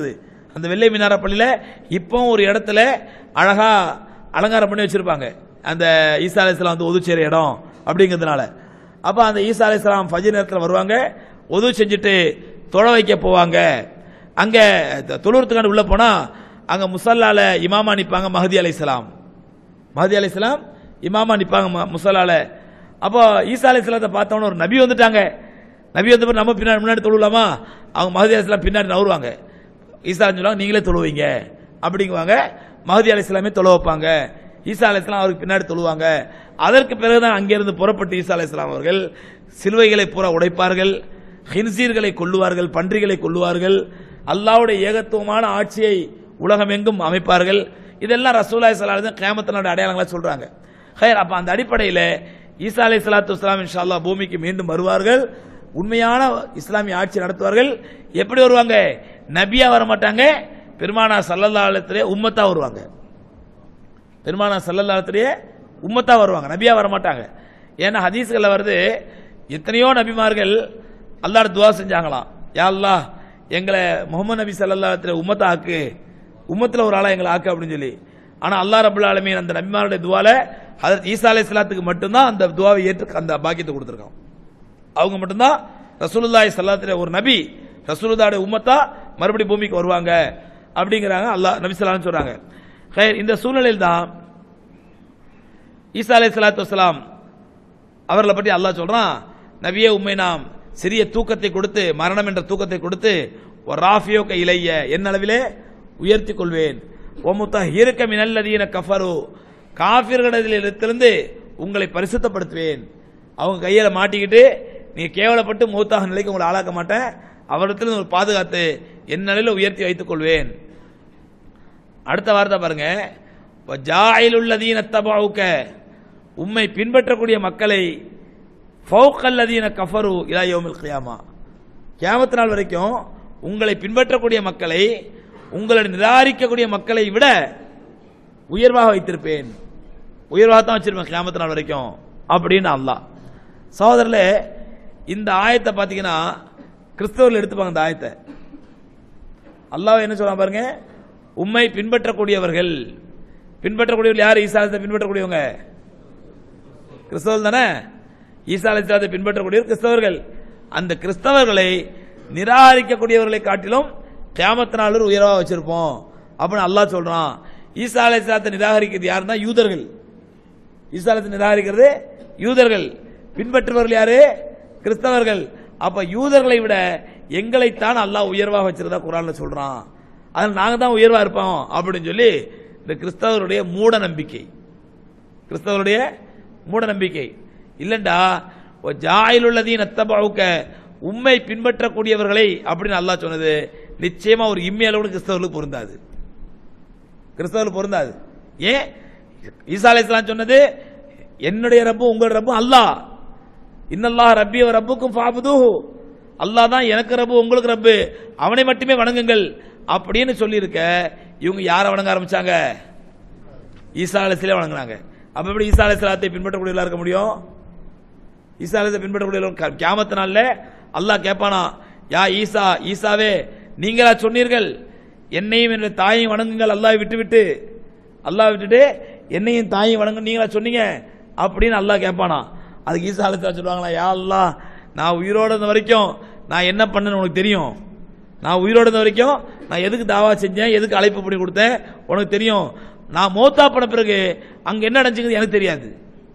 அந்த வெள்ளை மினார பள்ளியில இப்போ ஒரு இடத்துல அழகா அலங்காரம் பண்ணி வச்சிருப்பாங்க அந்த ஈசா அலைஹிஸ்ஸலாம் வந்து ஒது செய்யற இடம் அப்படிங்கிறதுனால அப்ப அந்த ஈசா அலைஹிஸ்ஸலாம் ஃபஜ்ர் நேரத்தில் வருவாங்க ஒது செஞ்சுட்டு தொழ வைக்க போவாங்க அங்க தொழுறதுக்கான உள்ள போனா அங்க முசல்லால இமாமா நிப்பாங்க மஹதி அலைஹிஸ்ஸலாம் மஹதி அலைஹிஸ்ஸலாம் இமாமா நிப்பாங்க மு- முசல்லால அப்போ ஈசா அலைஹிஸ்ஸலாத்தை பார்த்தவன ஒரு நபி வந்துட்டாங்க நபி வந்த பிறகு நம்ம பின்னாடி முன்னாடி தொழுலாமா அவங்க மஹதி அலைஹிஸ்ஸலாம் பின்னாடி நவருவாங்க ஈசா சொல்லுவாங்க நீங்களே தொழுவீங்க அப்படிங்குவாங்க மஹதி அலைஹிஸ்ஸலாமே தொழ வைப்பாங்க ஈசா அலைஹிஸ்ஸலாம் அவருக்கு பின்னாடி தொழுவாங்க அதற்கு பிறகுதான் அங்கிருந்து புறப்பட்டு ஈசா அலைஹிஸ்ஸலாம் அவர்கள் சிலுவைகளை பூரா உடைப்பார்கள் ஹின்சீர்களை கொல்லுவார்கள் பன்றிகளை கொல்லுவார்கள் அல்லாஹ்வுடைய ஏகத்துவமான ஆட்சியை உலகமெங்கும் அமைப்பார்கள் இதெல்லாம் ரசூலாய் சலாஹ் கேமத்தினோட அடையாளங்களா சொல்றாங்க ஹைர் அப்ப அந்த அடிப்படையில் ஈசா அலை சலாத்து வஸ்லாம் இன்ஷா அல்லாஹ் பூமிக்கு மீண்டும் வருவார்கள் உண்மையான இஸ்லாமிய ஆட்சி நடத்துவார்கள் எப்படி வருவாங்க நபியா வர மாட்டாங்க பெருமானா சல்லல்லா அலத்திலே உம்மத்தா வருவாங்க பெருமானா சல்லல்லா அலத்திலே உம்மத்தா வருவாங்க நபியா வர மாட்டாங்க ஏன்னா ஹதீஸ்கள்ல வருது எத்தனையோ நபிமார்கள் அல்லாஹ் துவா செஞ்சாங்களாம் யா அல்லாஹ் எங்களை முகமது நபி சல்லல்லா அலத்திலே உம்மத்தா ஆக்கு உம்மத்துல ஒரு ஆளா எங்களை ஆக்கு அப்படின்னு சொல்லி ஆனா அல்லாஹ் ரபுல் ஆலமீன் அந்த நபிமாருடைய துவால ஹதரத் ஈசா அலைஹிஸ்ஸலாத்துக்கு மட்டும்தான் அந்த துவாவை ஏற்று அந்த பாக்கியத்தை கொடுத்துருக்கான் அவங்க மட்டும்தான் ரசூலுல்லாஹி ஸல்லல்லாஹு ஒரு நபி ரசூலுல்லாஹுடைய உம்மத்தா மறுபடியும் பூமிக்கு வருவாங்க அப்படிங்கிறாங்க அல்லாஹ் நபி ஸல்லல்லாஹு சொல்றாங்க ஹைர் இந்த சூழ்நிலையில் தான் ஈசா அலைஹி ஸலாத்து வஸலாம் அவர்களை பற்றி அல்லாஹ் சொல்றான் நபியே உம்மை நாம் சிறிய தூக்கத்தை கொடுத்து மரணம் என்ற தூக்கத்தை கொடுத்து ஒரு ராஃபியோக்க இலைய என் அளவிலே உயர்த்தி கொள்வேன் ஒமுத்த ஹீரக்க மினல்லதீன கஃபரு காஃபிர்களிடத்திலிருந்து உங்களை பரிசுத்தப்படுத்துவேன் அவங்க கையில மாட்டிக்கிட்டு நீங்க கேவலப்பட்டு மூத்தாக நிலைக்கு உங்களை ஆளாக்க மாட்டேன் அவரிடத்தில் ஒரு பாதுகாத்து என் நிலையில உயர்த்தி வைத்துக் கொள்வேன் அடுத்த வார்த்தை பாருங்க ஜாயிலுள்ளதீன தபாவுக்க உம்மை பின்பற்றக்கூடிய மக்களை ஃபௌகல்லதீன கஃபரு இலா யௌமில் கியாமா கியாமத் நாள் வரைக்கும் உங்களை பின்பற்றக்கூடிய மக்களை உங்களை நிராகரிக்கக்கூடிய மக்களை விட உயர்வாக வைத்திருப்பேன் உயர்வாக தான் வச்சிருப்பேன் கியாமத் நாள் வரைக்கும் அப்படின்னு அல்லாஹ் சகோதரர்களே இந்த ஆயத்தை பார்த்தீங்கன்னா கிறிஸ்தவர்கள் எடுத்துப்பாங்க இந்த ஆயத்தை அல்லாஹ் என்ன சொல்றான் பாருங்க உம்மை பின்பற்றக்கூடியவர்கள் பின்பற்றக்கூடியவர்கள் யார் ஈசாலத்தை பின்பற்றக்கூடியவங்க கிறிஸ்தவர்கள் தானே ஈசா அலைஹிஸ்ஸலாத்தை பின்பற்றக்கூடியவர் கிறிஸ்தவர்கள் அந்த கிறிஸ்தவர்களை நிராகரிக்கக்கூடியவர்களை காட்டிலும் கியாமத் நாள் உயர்வா வச்சிருப்போம் அப்படின்னு அல்லாஹ் சொல்றான் ஈசா அலைஹிஸ்ஸலாத்தை நிராகரிக்கிறது யாருன்னா யூதர்கள் ஈசா அலைஹிஸ்ஸலாத்தை நிராகரிக்கிறது யூதர்கள் பின்பற்றுபவர்கள் யாரு கிறிஸ்தவர்கள் அப்ப யூதர்களை விட எங்களைத்தான் அல்லாஹ் உயர்வாக வச்சிருந்தா குரான்ல சொல்றான் அதில் நாங்க தான் உயர்வா இருப்போம் அப்படின்னு சொல்லி இந்த கிறிஸ்தவருடைய மூட நம்பிக்கை கிறிஸ்தவருடைய மூட நம்பிக்கை இல்லண்டா ஜாயிலுள்ளதீன் அத்தபாவுக்க உண்மை பின்பற்றக்கூடியவர்களை அப்படின்னு அல்லாஹ் சொன்னது நிச்சயமா ஒரு இம்மையளவு கிறிஸ்தவர்களுக்கு பொருந்தாது கிறிஸ்தவர்களுக்கு பொருந்தாது ஏன் ஈசா அலைஹிஸ்ஸலாம் சொன்னது என்னுடைய ரப்பு உங்கள் ரப்பு அல்லாஹ் இன்னல்லாஹ் ரப்பி வ ரப்புக்கும் ஃபாபுதுஹு அல்லாஹ் தான் எனக்கு ரப்பு உங்களுக்கு ரப்பு அவனை மட்டுமே வணங்குங்கள் அப்படின்னு சொல்லியிருக்க இவங்க யாரை வணங்க ஆரம்பிச்சாங்க ஈசா அலைஹிஸ்ஸலாம் வணங்குறாங்க அப்ப எப்படி ஈசா அலைஹிஸ்ஸலாத்தை பின்பற்றக்கூடியவர்களா இருக்க முடியும் ஈசா அலைஹிஸ்ஸலாத்தை பின்பற்றக்கூடியவர்கள் கியாமத் நாள்ல அல்லாஹ் கேட்பானா யா ஈசா ஈசாவே நீங்களா சொன்னீர்கள் என்னையும் என்ற தாயையும் வணங்குங்கள் அல்லாஹ் விட்டுவிட்டு அல்லாஹ் விட்டுட்டு என்னையும் தாயையும் வணங்க நீங்களா சொன்னீங்க அப்படின்னு அல்லாஹ் கேட்பானா அதுக்கு ஈசா அலைஹிஸ்ஸலாம் சொல்லுவாங்களா யா அல்லாஹ் நான் உயிரோட இருந்த வரைக்கும் நான் என்ன பண்ணேன்னு உனக்கு தெரியும் நான் உயிரோட இருந்த வரைக்கும் நான் எதுக்கு தாவா செஞ்சேன் எதுக்கு அழைப்பு பண்ணி கொடுத்தேன் உனக்கு தெரியும் நான் மௌத்தா பண்ண பிறகு அங்க என்ன நடந்துச்சுங்கிறது எனக்கு தெரியாது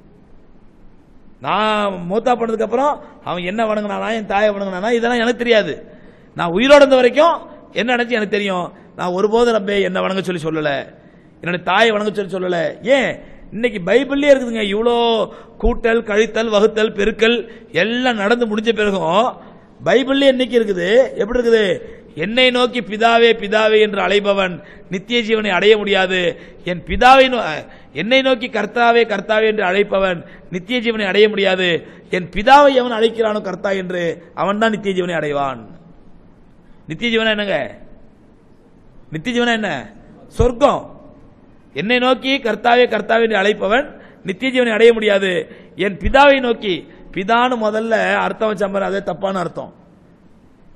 நான் மூத்தா பண்ணதுக்கு அப்புறம் அவன் என்ன வணங்கினானா என் தாயை வணங்கினானா இதெல்லாம் எனக்கு தெரியாது நான் உயிரோட இருந்த வரைக்கும் என்ன நடந்துச்சு எனக்கு தெரியும் நான் ஒருபோதும் ரப்பே என்ன வணங்க சொல்லி சொல்லல என்னோட தாயை வணங்க சொல்லி சொல்லல ஏன் இன்னைக்கு பைபிள்லயே இருக்குதுங்க இவ்வளோ கூட்டல் கழித்தல் வகுத்தல் பெருக்கல் எல்லாம் நடந்து முடிஞ்ச பிறகும் பைபிள்லயே இன்னைக்கு இருக்குது எப்படி இருக்குது என்னை நோக்கி பிதாவே பிதாவே என்று அழைப்பவன் நித்திய ஜீவனை அடைய முடியாது என் பிதாவை நோ- என்னை நோக்கி கர்த்தாவே கர்த்தாவே என்று அழைப்பவன் நித்திய ஜீவனை அடைய முடியாது என் பிதாவை எவன் அழைக்கிறானோ கர்த்தா என்று அவன் தான் நித்திய ஜீவனை அடைவான் நித்திய ஜீவனா என்னங்க நித்திய ஜீவனா என்ன சொர்க்கம் என்னை நோக்கி கர்த்தாவே கர்த்தாவே என்று அழைப்பவன் நித்திய ஜீவனை அடைய முடியாது என் பிதாவை நோக்கி பிதான்னு முதல்ல அர்த்தம் வச்ச மாதிரி அதே தப்பான அர்த்தம்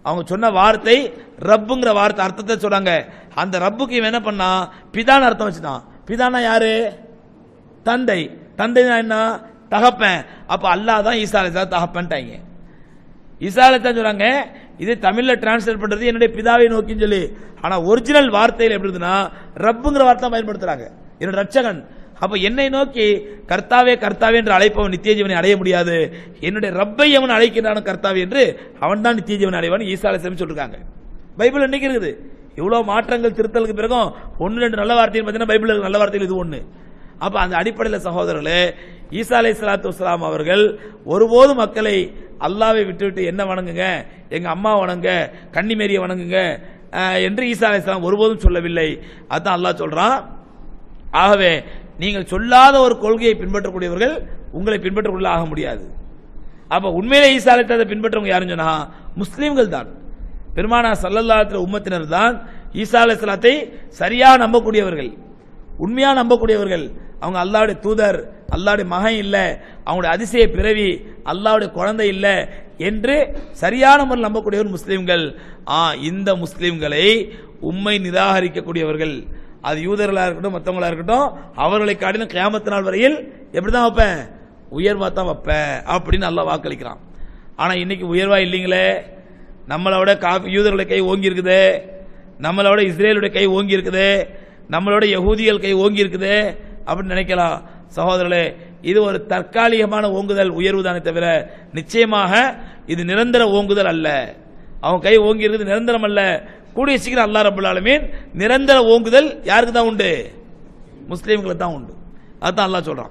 அவங்க சொன்ன வார்த்தை ரப்புங்கிற வார்த்தை அர்த்தத்தை சொன்னாங்க அந்த ரப்புக்கு இவன் என்ன பண்ணா பிதான்னு அர்த்தம் வச்சுட்டான் பிதானா யாரு தந்தை தந்தைனா என்ன தகப்பன் அப்ப அல்லாஹ் தான் ஈசா அலைஹிஸ்ஸலாம் தகப்பன்ட்டாங்க ஈசா அலைஹிஸ்ஸலாம் சொல்றாங்க இது தமிழ்ல டிரான்ஸ்லேட் பண்றது என்னுடைய பிதாவை நோக்கின்னு சொல்லி ஆனா ஒரிஜினல் வார்த்தையில் எப்படி இருக்குதுன்னா ரப்புங்கிற வார்த்தை பயன்படுத்துறாங்க என்னோட ரட்சகன் அப்ப என்னை நோக்கி கர்த்தாவே கர்த்தாவே என்று அழைப்பவன் நித்திய ஜீவனை அடைய முடியாது என்னுடைய ரப்பை அவன் அழைக்கிறான் கர்த்தாவே என்று அவன் தான் நித்திய ஜீவனை அடைவான் ஈசா அலைஹிஸ்ஸலாம் சொல்லிருக்காங்க பைபிள் இன்னைக்கு இருக்குது இவ்வளவு மாற்றங்கள் திருத்தலுக்கு பிறகும் ஒன்னு ரெண்டு நல்ல வார்த்தைகள் பார்த்தீங்கன்னா பைபிள் இருக்க நல்ல வார்த்தைகள் இது ஒண்ணு அப்ப அந்த அடிப்படையில் சகோதரர்களே ஈசா அலை சலாத்து வஸ்லாம் அவர்கள் ஒருபோதும் மக்களை அல்லாவை விட்டுவிட்டு என்ன வணங்குங்க எங்க அம்மா வணங்க கன்னிமேரியை வணங்குங்க அஹ், என்று ஈசா அலை ஒருபோதும் சொல்லவில்லை அதான் அல்லாஹ் சொல்றான் ஆகவே நீங்கள் சொல்லாத ஒரு கொள்கையை பின்பற்றக்கூடியவர்கள் உங்களை பின்பற்றக்குள்ள ஆக முடியாது அப்ப உண்மையிலே ஈசா அலைத்ததை பின்பற்றவங்க யாருன்னு சொன்னா முஸ்லீம்கள் தான் பெருமானா சல்லல்லாஹு உம்மத்தினர் தான் ஈசா அலைஹிஸ்ஸலாத்தை சரியா நம்பக்கூடியவர்கள் உண்மையா நம்பக்கூடியவர்கள் அவங்க அல்லாஹ்வுடைய தூதர் அல்லாஹ்வுடைய மகன் இல்ல அவங்களுடைய அதிசய பிறவி அல்லாஹ்வுடைய குழந்தை இல்ல என்று சரியான முறையில் நம்பக்கூடியவர் முஸ்லிம்கள் ஆ இந்த முஸ்லிம்களை உண்மை நிராகரிக்கக்கூடியவர்கள் அது யூதர்களா இருக்கட்டும் மற்றவங்களா இருக்கட்டும் அவர்களை காட்டிலும் கியாமத்து நாள் வரையில் எப்படிதான் வைப்பேன் உயர்வா தான் வைப்பேன் அப்படின்னு அல்லாஹ் வாக்களிக்கிறான் ஆனா இன்னைக்கு உயர்வா இல்லைங்களே நம்மளோட காஃபி யூதர்களுடைய கை ஓங்கி இருக்குது நம்மளோட இஸ்ரேலுடைய கை ஓங்கி இருக்குது நம்மளோட யகூதிகள் கை ஓங்கி இருக்குது அப்படின்னு நினைக்கலாம் சகோதரர்களே இது ஒரு தற்காலிகமான ஓங்குதல் உயர்வு தானே தவிர நிச்சயமாக இது நிரந்தர ஓங்குதல் அல்ல அவன் கை ஓங்கி இருக்குது நிரந்தரம் அல்ல கூடிய சீக்கிரம் அல்லாஹ் ரபுல் ஆலமீன் நிரந்தர ஓங்குதல் யாருக்கு தான் உண்டு முஸ்லீம்களுக்கு தான் உண்டு அதுதான் அல்லாஹ் சொல்றான்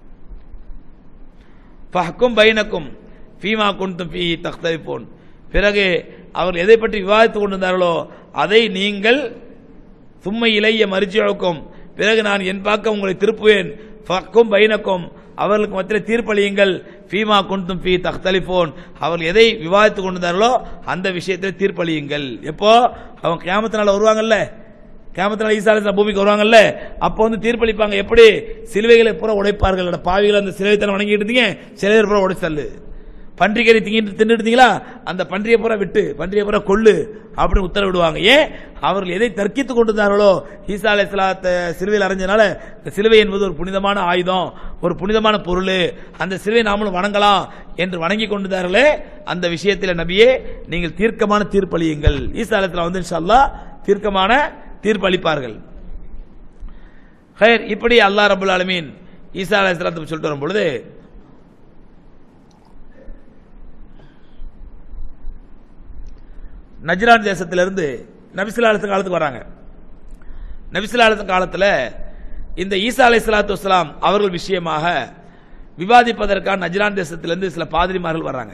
ஃபஹ்கும் பைனக்கும் ஃபீமா குன்தும் ஃபீ தக்தலிஃபூன் பிறகு அவர்கள் எதை பற்றி விவாதித்துக் கொண்டிருந்தார்களோ அதை நீங்கள் சும்மை இளைய மரிச்சியழுக்கும் பிறகு நான் என் பக்கம் உங்களை திருப்புவேன் ஃபக்கும் பைனக்கும் அவர்களுக்கு மத்தியில் தீர்ப்பளியுங்கள் ஃபீமா குன்தும் ஃபீ தக்தலிஃபோன் அவர்கள் எதை விவாதித்துக் கொண்டிருந்தார்களோ அந்த விஷயத்தில் தீர்ப்பளியுங்கள் எப்போ அவங்க கியாமத்தினால வருவாங்கல்ல கேமத்தினால ஈசா அலைஹிஸ்ஸலாம் பூமிக்கு வருவாங்கல்ல அப்போ வந்து தீர்ப்பளிப்பாங்க எப்படி சிலுவைகளை பூரா உடைப்பார்கள் அட பாவிகள் அந்த சிலுவை தானே வணங்கிட்டு இருந்தீங்க சிலுவை பூரா உடைச்சல்லு பன்றிக்கறி திங்கிட்டு தின்னுட்டு இருந்தீங்களா அந்த பன்றியை பூரா விட்டு பன்றியை பூரா கொள்ளு அப்படின்னு உத்தரவிடுவாங்க ஏன் அவர்கள் எதை தர்க்கித்துக் கொண்டிருந்தார்களோ ஈசா அலைஹிஸ்ஸலாத்தை சிலுவையில் அரைஞ்சனால இந்த சிலுவை என்பது ஒரு புனிதமான ஆயுதம் ஒரு புனிதமான பொருள் அந்த சிலுவை நாமளும் வணங்கலாம் என்று வணங்கி கொண்டிருந்தார்களே அந்த விஷயத்தில் நபியே நீங்கள் தீர்க்கமான தீர்ப்பளியுங்கள் ஈசா அலைஹிஸ்ஸலாம் வந்து இன்ஷா அல்லாஹ் தீர்க்கமான தீர்ப்பு அளிப்பார்கள் ஹைர் இப்படி அல்லாஹ் ரபுல் ஆலமீன் ஈசா அலைஹிஸ்ஸலாத்தை சொல்லிட்டு வரும் பொழுது நஜ்ரான் தேசத்திலிருந்து நபிசுல்லாலத்து காலத்துக்கு வராங்க நபிசுல்லாலத்து காலத்தில் இந்த ஈசா அலை சலாத்து வஸ்லாம் அவர்கள் விஷயமாக விவாதிப்பதற்காக நஜ்ரான் தேசத்திலிருந்து சில பாதிரிமார்கள் வர்றாங்க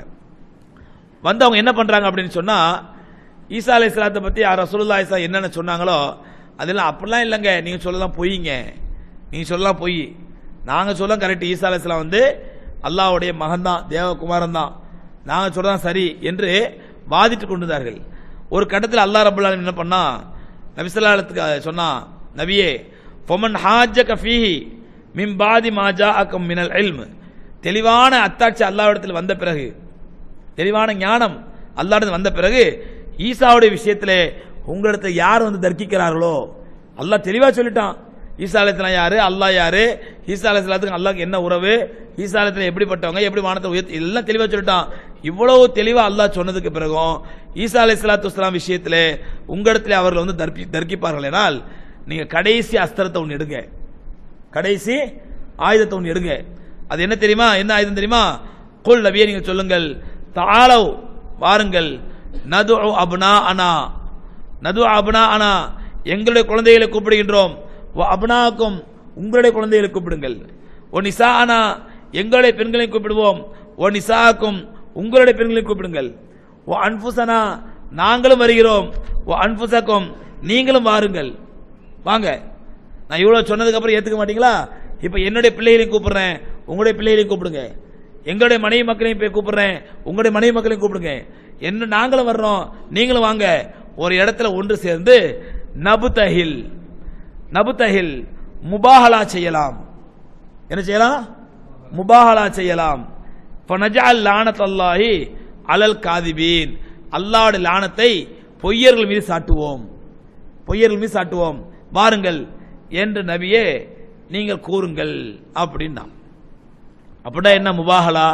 வந்து அவங்க என்ன பண்றாங்க அப்படின்னு சொன்னா ஈசா அலை சலாத்தை பத்தி ரசூலுல்லாஹி ஸல்லல்லாஹு அலைஹி என்னென்ன சொன்னாங்களோ அதெல்லாம் அப்படிலாம் இல்லைங்க நீங்க சொல்லலாம் பொய்ங்க நீங்க சொல்லலாம் பொய் நாங்க சொல்ல கரெக்ட் ஈசா அலை வந்து அல்லாஹ்வுடைய மகன் தான் தேவகுமாரன் தான் நாங்க சொல்றதான் சரி என்று வாதிட்டு கொண்டிருந்தார்கள் ஒரு கட்டத்தில் அல்லாஹ் ரபுல் ஆலமீன் என்ன பண்ணா நபிசல்லாத்துக்கு சொன்னா நபியே பொமன் ஹாஜக ஃபீஹி மின் பாதி மாஜா அக்கம் மினல் இல்ம் தெளிவான அத்தாட்சி அல்லாஹ்விடத்தில் வந்த பிறகு தெளிவான ஞானம் அல்லாஹ்விடத்தில் வந்த பிறகு ஈசாவுடைய விஷயத்திலே உங்களிடத்தில் யார் வந்து தர்க்கிக்கிறார்களோ அல்லாஹ் தெளிவா சொல்லிட்டான் ஈசா அலைஹிஸ்ஸலாம் யாரு அல்லாஹ் யாரு ஈசா அலைஹிஸ்ஸலாத்துக்கு அல்லாஹ்க்கு என்ன உறவு ஈசா அலைஹிஸ்ஸலாம் எப்படிப்பட்டவங்க எப்படி வானத்தை உயர்த்தி எல்லாம் தெளிவா சொல்லிட்டான் இவ்வளவு தெளிவா அல்லாஹ் சொன்னதுக்கு பிறகும் ஈசா அலைஹிஸ்ஸலாத்து வஸ்ஸலாம் விஷயத்திலே உங்களிடத்தில் அவர்கள் வந்து தர்க்கி தர்க்கிப்பார்கள் என்றால் நீங்க கடைசி அஸ்திரத்தை ஒன்று எடுங்க கடைசி ஆயுதத்தை ஒன்று எடுங்க அது என்ன தெரியுமா என்ன ஆயுதம் தெரியுமா குல் நபியே நீங்க சொல்லுங்கள் தாளவ் வாருங்கள் நது அப்னா அனா நது அப்னா அனா எங்களுடைய குழந்தைகளை கூப்பிடுகின்றோம் வ அப்னாக்கும் உங்களுடைய குழந்தைகளை கூப்பிடுங்கள் ஓ நிசா அனா எங்களுடைய பெண்களை கூப்பிடுவோம் ஓ நிசாக்கும் உங்களுடைய பெண்களை கூப்பிடுங்கள் ஓ அன்புசனா நாங்களும் வருகிறோம் ஓ அன்புசக்கும் நீங்களும் வாருங்கள் வாங்க நான் இவ்வளவு சொன்னதுக்கு அப்புறம் ஏத்துக்க மாட்டீங்களா இப்ப என்னுடைய பிள்ளைகளையும் கூப்பிடுறேன் உங்களுடைய பிள்ளைகளையும் கூப்பிடுங்க எங்களுடைய மனைவி மக்களையும் போய் கூப்பிடுறேன் உங்களுடைய மனைவி மக்களையும் கூப்பிடுங்க என்ன நாங்களும் வர்றோம் நீங்களும் வாங்க ஒரு இடத்துல ஒன்று சேர்ந்து நபுதஹில் நபுதஹில் முபாஹலா செய்யலாம் என்ன செய்யலாம் முபாஹலா செய்யலாம் ஃபனஜஅல் லானத்தல்லாஹி அலல் காதிபீன் அல்லாஹ்வுடைய லானத்தை பொய்யர்கள் மீது சாட்டுவோம் பொய்யர்கள் மீது சாட்டுவோம் வாருங்கள் என்று நபியே நீங்கள் கூறுங்கள் அப்படின்னா அப்படின்னா என்ன முபாகலா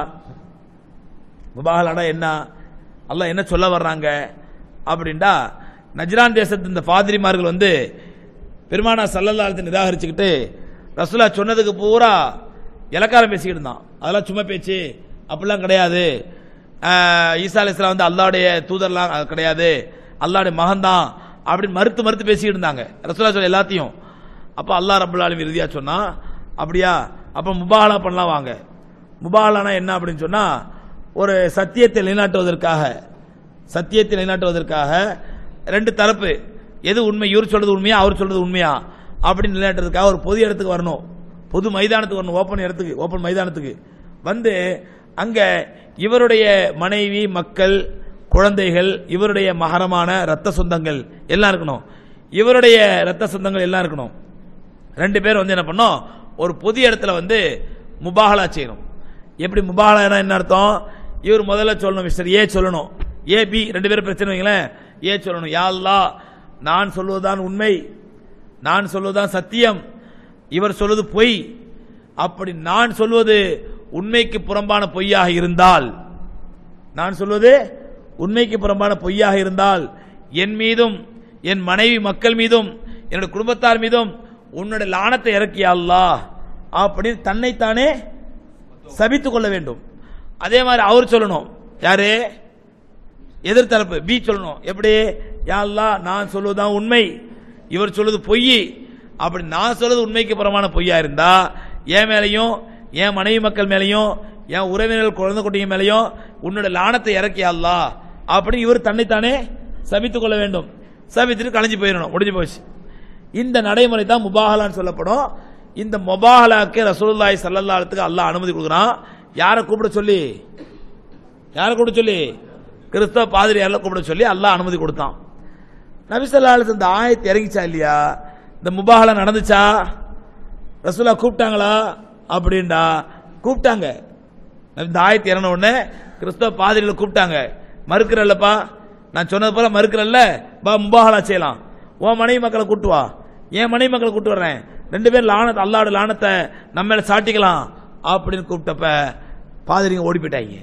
முபாகலானா என்ன அல்லாஹ் என்ன சொல்ல வர்றாங்க அப்படின்டா நஜ்ரான் தேசத்து இந்த பாதிரிமார்கள் வந்து பெருமானா சல்லல்லாஹத்தை நிராகரிச்சுக்கிட்டு ரசூலா சொன்னதுக்கு பூரா இலக்காரம் பேசிக்கிட்டு இருந்தான் அதெல்லாம் சும்மா பேச்சு அப்படிலாம் கிடையாது ஆஹ் ஈசா அலிஸ்லாம் வந்து அல்லாவுடைய தூதர்லாம் அது கிடையாது அல்லாவுடைய மகன்தான் அப்படின்னு மறுத்து மறுத்து பேசிக்கிட்டு இருந்தாங்க ரசூலா சொல்ல எல்லாத்தையும் அப்போ அல்லாஹ் ரபுல் ஆலமீன் இறுதியா சொன்னா அப்படியா அப்போ முபாகலா பண்ணலாம் வாங்க முபாகலானா என்ன அப்படின்னு சொன்னா ஒரு சத்தியத்தை நிலைநாட்டுவதற்காக சத்தியத்தை நிலைநாட்டுவதற்காக ரெண்டு தரப்பு எது உண்மை இவர் சொல்றது உண்மையா அவர் சொல்றது உண்மையா அப்படின்னு நிலைநாட்டுறதுக்காக ஒரு பொது இடத்துக்கு வரணும் பொது மைதானத்துக்கு வரணும் ஓப்பன் இடத்துக்கு ஓப்பன் மைதானத்துக்கு வந்து அங்க இவருடைய மனைவி மக்கள் குழந்தைகள் இவருடைய மகரமான ரத்த சொந்தங்கள் எல்லாம் இருக்கணும் இவருடைய ரத்த சொந்தங்கள் எல்லாம் இருக்கணும் ரெண்டு பேர் வந்து என்ன பண்ணோம் ஒரு பொது இடத்துல வந்து முபாகலா செய்யணும் எப்படி முபாகலா என்ன அர்த்தம் இவர் முதல்ல சொல்லணும் மிஸ்டர் ஏ சொல்லணும் ஏ பி ரெண்டு பேரும் பிரச்சனை வைங்களேன் ஏ சொல்லணும் யா அல்லாஹ் நான் சொல்வதுதான் உண்மை நான் சொல்வதுதான் சத்தியம் இவர் சொல்வது பொய் அப்படி நான் சொல்வது உண்மைக்கு புறம்பான பொய்யாக இருந்தால் நான் சொல்வது உண்மைக்கு புறம்பான பொய்யாக இருந்தால் என் மீதும் என் மனைவி மக்கள் மீதும் என்னுடைய குடும்பத்தார் மீதும் உன்னுடைய லானத்தை இறக்கிய அல்லாஹ் அப்படின்னு தன்னைத்தானே சபித்துக் கொள்ள வேண்டும் அதே மாதிரி அவர் சொல்லணும் யாரு எதிர்த்தரப்பு பி சொல்லணும் எப்படி யா அல்லாஹ் நான் சொல்வதுதான் உண்மை இவர் சொல்வது பொய் அப்படி நான் சொல்வது உண்மைக்கு புறமான பொய்யா இருந்தா என் மேலையும் என் மனைவி மக்கள் மேலையும் என் உறவினர்கள் குழந்தை குட்டிங்க மேலையும் உன்னோட லானத்தை இறக்கியா அல்லாஹ் அப்படி இவர் தன்னைத்தானே சபித்துக் கொள்ள வேண்டும் சபித்துட்டு கலைஞ்சு போயிடணும் முடிஞ்சு போச்சு இந்த நடைமுறை தான் முபாகலான்னு சொல்லப்படும் இந்த முபாகலாக்கு ரசூலுல்லாஹி ஸல்லல்லாஹு அலைஹி வஸல்லம் அல்லாஹ் அனுமதி கொடுக்குறான் யாரை கூப்பிட சொல்லி யாரை கூப்பிட சொல்லி கிறிஸ்தவ பாதிரியாரில் கூப்பிட சொல்லி அல்லாஹ் அனுமதி கொடுத்தான் நபிசல்லா அலிஸ் இந்த ஆயத்து இறங்கிச்சா இல்லையா இந்த முபாகலா நடந்துச்சா ரசூலா கூப்பிட்டாங்களா அப்படின்டா கூப்பிட்டாங்க இந்த ஆயத்து இறங்கின உடனே கிறிஸ்தவ பாதிரியில் கூப்பிட்டாங்க மறுக்கிறல்லப்பா நான் சொன்னது போல மறுக்கிறல்ல பா முபாகலா செய்யலாம் உன் மனைவி மக்களை கூட்டு வா என் மனைவி மக்களை கூட்டு வர்றேன் ரெண்டு பேரும் லானத்தை அல்லாட லானத்தை நம்ம மேல சாட்டிக்கலாம் அப்படின்னு கூப்பிட்டப்ப பாதிரிங்க ஓடி போயிட்டாங்க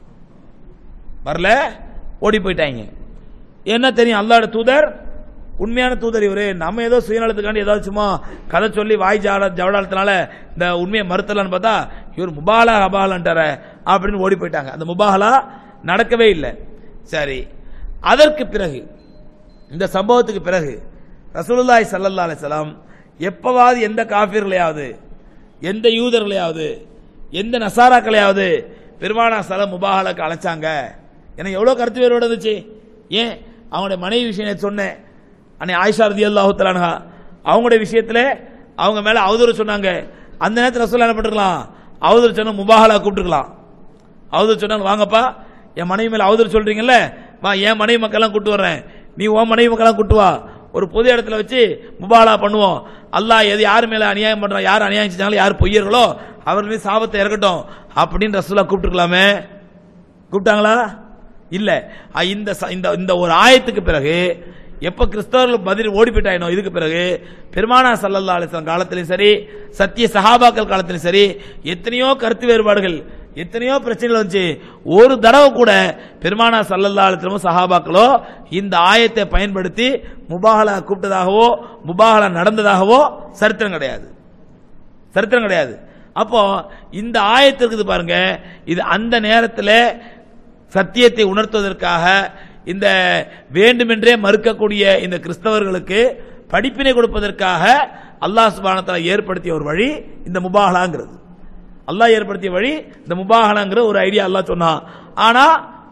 வரல ஓடி போயிட்டாங்க என்ன தெரியும் அல்லாட தூதர் உண்மையான தூதர் இவரு நம்ம ஏதோ சுயநலத்துக்காண்டி ஏதாவது சும்மா கதை சொல்லி வாய் ஜாட ஜவடாலத்தினால இந்த உண்மையை மறுத்தலான்னு பார்த்தா இவர் முபாலா அபாலன்ட்டார அப்படின்னு ஓடி போயிட்டாங்க அந்த முபாகலா நடக்கவே இல்லை சரி அதற்கு பிறகு இந்த சம்பவத்துக்கு பிறகு ரசூலுல்லாஹி ஸல்லல்லாஹு அலைஹி வஸல்லம் எப்பவாவது எந்த காஃபிர்களையாவது எந்த யூதர்களையாவது எந்த நசாராக்களையாவது பெருமானா சலம் முபாகலுக்கு அழைச்சாங்க எனக்கு எவ்வளவு கருத்து வேறுபாடு இருந்துச்சு ஏன் அவங்களுடைய மனைவி விஷயம் நேத்து சொன்னேன் அன்னை ஆயிஷா ரதி அல்லாஹு தலான்ஹா அவங்களுடைய விஷயத்துல அவங்க மேல அவதூறு சொன்னாங்க அந்த நேரத்தில் ரசூல் என்ன பண்ணிருக்கலாம் அவதூறு சொன்ன முபாகலா கூப்பிட்டுருக்கலாம் அவதூறு சொன்னாங்க வாங்கப்பா என் மனைவி மேல அவதூறு சொல்றீங்கல்ல வா என் மனைவி மக்கள்லாம் கூட்டு வர்றேன் நீ உன் மனைவி மக்கள்லாம் கூட்டு வா ஒரு பொது இடத்துல வச்சு முபாலா பண்ணுவோம் அல்லாஹ் எது யார் மேல அநியாயம் பண்றான் யார் அநியாயம் செஞ்சாங்களோ யார் பொய்யர்களோ அவர் மீது சாபத்தை இறக்கட்டும் அப்படின்னு ரசூலா கூப்பிட்டுருக்கலாமே கூப்பிட்டாங்களா இல்ல அ, இந்த ச- இந்த இந்த ஒரு ஆயத்துக்கு பிறகு எப்ப கிறிஸ்தவர்கள் பதில் ஓடி போயிட்டாயினோ இதுக்கு பிறகு பெருமானா சல்லல்லா அலிஸ்லாம் காலத்திலும் சரி சத்திய சஹாபாக்கள் காலத்திலும் சரி எத்தனையோ கருத்து வேறுபாடுகள் எத்தனையோ பிரச்சனைகள் வந்துச்சு ஒரு தடவை கூட பெருமானா சல்லல்லா அலிஸ்லமும் சஹாபாக்களோ இந்த ஆயத்தை பயன்படுத்தி முபாகலா கூப்பிட்டதாகவோ முபாகலா நடந்ததாகவோ சரித்திரம் கிடையாது சரித்திரம் கிடையாது அப்போ இந்த ஆயத்து இருக்குது பாருங்க இது அந்த நேரத்தில் சத்தியத்தை உணர்த்துவதற்காக இந்த வேண்டுமென்றே மறுக்கக்கூடிய இந்த கிறிஸ்தவர்களுக்கு படிப்பினை கொடுப்பதற்காக அல்லாஹ் சுபானத்தால ஏற்படுத்திய ஒரு வழி இந்த முபாகலாங்கிறது அல்லாஹ் ஏற்படுத்திய வழி இந்த முபாகலாங்கிற ஒரு ஐடியா அல்லாஹ் சொன்னான் ஆனா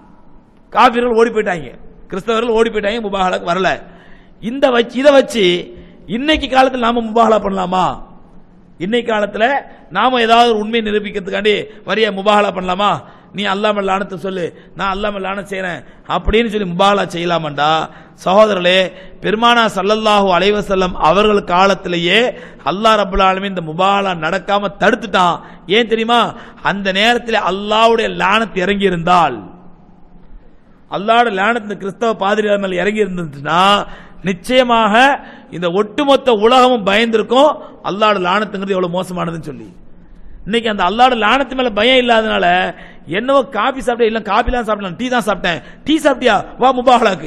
காபிர்கள் ஓடி போயிட்டாங்க கிறிஸ்தவர்கள் ஓடி போயிட்டாங்க முபாகலாக்கு வரல இந்த வச்சு இதை வச்சு இன்னைக்கு காலத்தில் நாம முபாகலா பண்ணலாமா இன்னைக்கு காலத்துல நாம ஏதாவது ஒரு உண்மையை நிரூபிக்கிறதுக்காண்டி வரிய முபாகலா பண்ணலாமா நீ அல்லாம லானத்தை சொல்லு நான் அல்லாம லான செய்யறேன் அப்படின்னு சொல்லி முபாகலா செய்யலாமாண்டா சகோதரர்களே பெருமானா சல்லல்லாஹு அலைஹி வஸல்லம் அவர்கள் காலத்திலேயே அல்லாஹ் ரப்பல் ஆலமீன் இந்த முபாகலா நடக்காம தடுத்துட்டான் ஏன் தெரியுமா அந்த நேரத்தில் அல்லாஹ்வுடைய லானத் இறங்கி இருந்தால் அல்லாட லானத் இந்த கிறிஸ்தவ பாதிரியார் மேல இறங்கி இருந்துச்சுன்னா நிச்சயமாக இந்த ஒட்டுமொத்த உலகமும் பயந்திருக்கும் அல்லாட லானத்துங்கிறது எவ்வளவு மோசமானதுன்னு சொல்லி இன்னைக்கு அந்த அல்லாட லானத்து மேல பயம் இல்லாதனால என்னவோ காபி சாப்பிட்டேன் இல்ல காபி தான் சாப்பிட்டேன் டீ தான் சாப்பிட்டேன் டீ சாப்பிட்டியா வா முபாகலாக்கு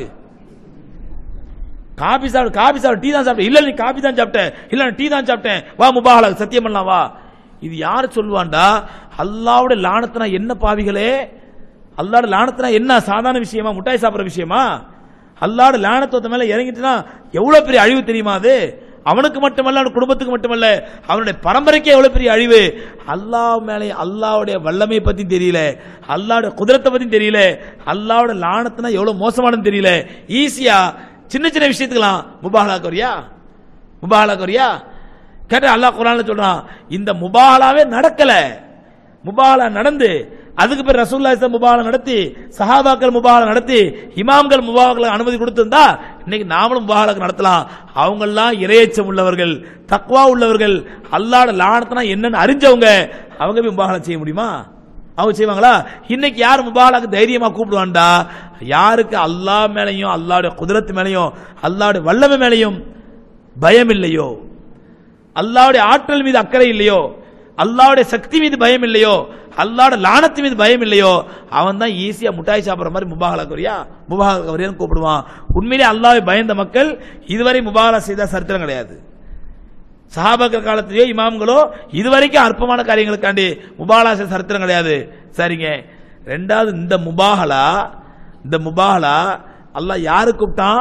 காபி சாப்பிட காபி சாப்பிட டீ தான் சாப்பிட்டேன் இல்ல நீ காபி தான் சாப்பிட்டேன் இல்ல நான் டீ தான் சாப்பிட்டேன் வா முபாகலாக்கு சத்தியம் பண்ணலாம் வா இது யாரு சொல்லுவான்டா அல்லாவோட லானத்துனா என்ன பாவிகளே அல்லாட லானத்துனா என்ன சாதாரண விஷயமா முட்டாய் சாப்பிடுற விஷயமா அல்லாட லானத்துவத்த மேல இறங்கிட்டுனா எவ்வளவு பெரிய அழிவு தெரியுமா அது அவனுக்கு மட்டுமல்ல அவன் குடும்பத்துக்கு மட்டுமல்ல அவனுடைய பரம்பரைக்கே எவ்வளவு பெரிய அழிவு அல்லாஹ் மேலே அல்லாவுடைய வல்லமை பத்தி தெரியல அல்லாவுடைய குதிரத்தை பத்தி தெரியல அல்லாவோட லானத்துனா எவ்வளவு மோசமானது தெரியல ஈஸியா சின்ன சின்ன விஷயத்துக்கலாம் முபாகலா கொரியா முபாகலா கொரியா கேட்ட அல்லாஹ் குரான்ல சொல்றான் இந்த முபாகலாவே நடக்கல முபாகலா நடந்து அதுக்கு பேர் ரசூல்லா இஸ்லாம் முபாகலா நடத்தி சஹாபாக்கள் முபாகலா நடத்தி இமாம்கள் முபாகலா அனுமதி கொடுத்திருந்தா இன்னைக்கு நாமளும் முபாகலாக்கு நடத்தலாம் அவங்கெல்லாம் இரையச்சம் உள்ளவர்கள் தக்வா உள்ளவர்கள் அல்லாட லானத்தனா என்னன்னு அறிஞ்சவங்க அவங்க போய் முபாகலா செய்ய முடியுமா அவங்க செய்வாங்களா இன்னைக்கு யார் முபாகலாக்கு தைரியமா கூப்பிடுவான்டா யாருக்கு அல்லாஹ் மேலையும் அல்லாவுடைய குதிரத்து மேலையும் அல்லாவுடைய வல்லமை மேலையும் பயம் இல்லையோ அல்லாவுடைய ஆற்றல் மீது அக்கறை இல்லையோ அல்லாவுடைய சக்தி மீது பயம் இல்லையோ அல்லாட லானத்து மீது பயம் இல்லையோ அவன் தான் ஈஸியா முட்டாய் சாப்பிடுற மாதிரி முபாகலா கொரியா முபாகலா கொரியான்னு கூப்பிடுவான் உண்மையிலே அல்லாவை பயந்த மக்கள் இதுவரை முபாகலா செய்த சரித்திரம் கிடையாது சஹாபாக்கள் காலத்திலேயோ இமாம்களோ இதுவரைக்கும் அற்பமான காரியங்களுக்காண்டி முபாகலா செய்த சரித்திரம் கிடையாது சரிங்க ரெண்டாவது இந்த முபாகலா இந்த முபாகலா அல்லாஹ் யாரு கூப்பிட்டான்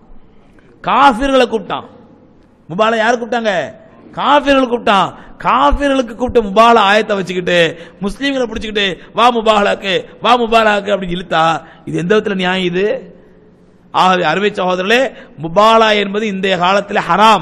காஃபிர்களை கூப்பிட்டான் முபாலா யாரு கூப்பிட்டாங்க காஃபிர்கள் கூப்பிட்டான் காஃபிர்களுக்கு கூப்பிட்ட முபாலா ஆயத்தை வச்சுக்கிட்டு முஸ்லீம்களை பிடிச்சிக்கிட்டு வா முபாலாக்கு வா முபாலாக்கு அப்படின்னு இழுத்தா இது எந்த விதத்துல நியாயம் இது ஆகவே அருமை சகோதரர்களே முபாலா என்பது இன்றைய காலத்தில் ஹராம்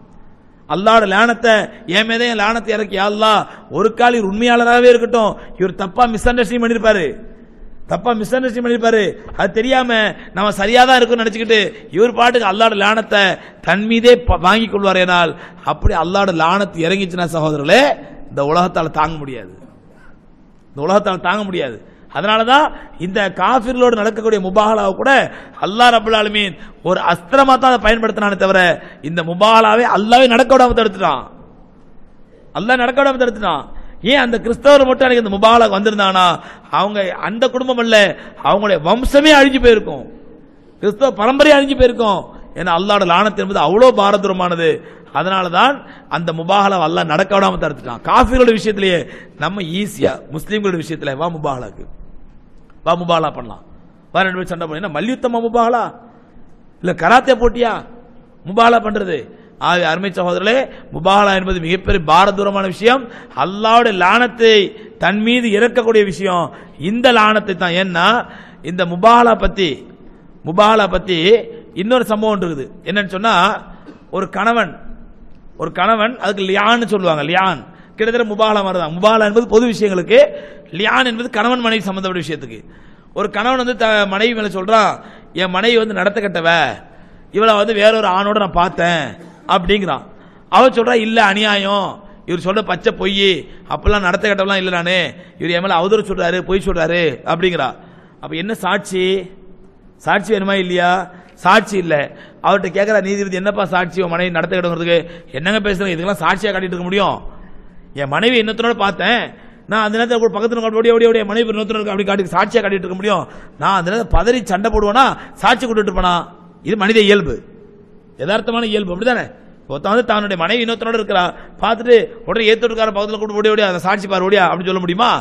அல்லாட லானத்தை என் மீதே என் லானத்தை இறக்கி அல்லா ஒரு கால் இவர் உண்மையாளராகவே இருக்கட்டும் இவர் தப்பா மிஸ் அண்டர்ஸ்டாண்டிங் பண்ணிருப்பாரு தப்பா மிஸ் அண்டர்ஸ்டாண்டிங் பண்ணிருப்பாரு அது தெரியாம நம்ம சரியா தான் இருக்கும்னு நினைச்சுக்கிட்டு இவர் பாட்டுக்கு அல்லாட லானத்தை தன் மீதே ப- வாங்கிக் கொள்வார் ஏனால் அப்படி அல்லாட லானத்து இறங்கிச்சுன்னா சகோதரர்களே இந்த உலகத்தால தாங்க முடியாது இந்த உலகத்தால் தாங்க முடியாது அதனாலதான் இந்த காபிர்களோடு நடக்கக்கூடிய முபாகலாவை கூட அல்லாஹ் ரபுல் ஆலமீன் ஒரு அஸ்திரமா தான் அதை பயன்படுத்தினானே தவிர இந்த முபாகலாவே அல்லாவே நடக்க விடாம தடுத்துட்டான் அல்லாஹ் நடக்க விடாம தடுத்துட்டான் ஏன் அந்த கிறிஸ்தவர் மட்டும் அன்னைக்கு இந்த முபாகலாக்கு வந்திருந்தானா அவங்க அந்த குடும்பம் அல்ல அவங்களுடைய வம்சமே அழிஞ்சு போயிருக்கும் கிறிஸ்தவ பரம்பரை அழிஞ்சு போயிருக்கும் ஏன்னா அல்லாட லானத்து என்பது அவ்வளோ பாரதூரமானது அதனாலதான் அந்த முபாகலா அல்லாஹ் நடக்க விடாம தடுத்துட்டான் காஃபிகளோட விஷயத்திலேயே நம்ம ஈஸியா முஸ்லீம்களோட விஷயத்துல வா முபாகலாக்கு வா முபாகலா பண்ணலாம் வா ரெண்டு பேரும் சண்டை பண்ணி மல்யுத்தமா முபாகலா இல்ல கராத்தே போட்டியா முபாகலா பண்றது ஆகவே அருமை சகோதரர்களே முபாகலா என்பது மிகப்பெரிய பாரதூரமான விஷயம் அல்லாவுடைய லானத்தை தன் மீது இறக்கக்கூடிய விஷயம் இந்த லானத்தை தான் ஏன்னா இந்த முபாகலா பத்தி முபாகலா பத்தி இன்னொரு சம்பவம் இருக்குது என்னன்னு சொன்னா ஒரு கணவன் ஒரு கணவன் அதுக்கு லியான்னு சொல்லுவாங்க லியான் கிட்டத்தட்ட முபாகலா மாதிரி தான் முபாகலா என்பது பொது விஷயங்களுக்கு லியான் என்பது கணவன் மனைவி சம்பந்தப்பட்ட விஷயத்துக்கு ஒரு கணவன் வந்து த- மனைவி மேல சொல்றான் என் மனைவி வந்து நடத்த கட்டவ இவளை வந்து வேறொரு ஆணோட நான் பார்த்தேன் அப்படிங்கிறான் அவ சொல்றா இல்ல அநியாயம் இவர் சொல்ற பச்சை பொய் அப்பெல்லாம் நடத்த கட்டவெல்லாம் இல்ல நானு இவர் என் மேல அவதூறு சொல்றாரு பொய் சொல்றாரு அப்படிங்கிறா அப்ப என்ன சாட்சி சாட்சி வேணுமா இல்லையா சாட்சி இல்ல அவர்கிட்ட கேட்கிற நீதிபதி என்னப்பா சாட்சி உன் மனைவி நடத்த கிடங்கிறதுக்கு என்னங்க பேசுறீங்க இதுக்கெல்லாம் சாட்சியா காட்டிட்டு இருக்க முடியும் என் மனைவி இன்னொருத்தனோட பார்த்தேன் நான் அந்த நேரத்தில் கூட பக்கத்துல உட்கார்ந்து ஓடி ஓடி ஓடி என் மனைவி இன்னொருத்தனோட அப்படி காட்டி சாட்சியா காட்டிட்டு இருக்க முடியும் நான் அந்த நேரத்தில் பதறி சண்டை போடுவேனா சாட்சி கொடுத்துட்டு இருப்பேனா இது மனித இயல்பு யதார்த்தமான இயல்பு அப்படிதானே ஒருத்தன் வந்து தன்னுடைய மனைவி இன்னொருத்தனோட இருக்கிறா பார்த்துட்டு உடனே ஏத்தோட்டுக்கார பக்கத்துல கூட ஓடி ஓடி அந்த சாட்சி பாரு ஓடியா அப்படின்னு சொல்ல முடியுமா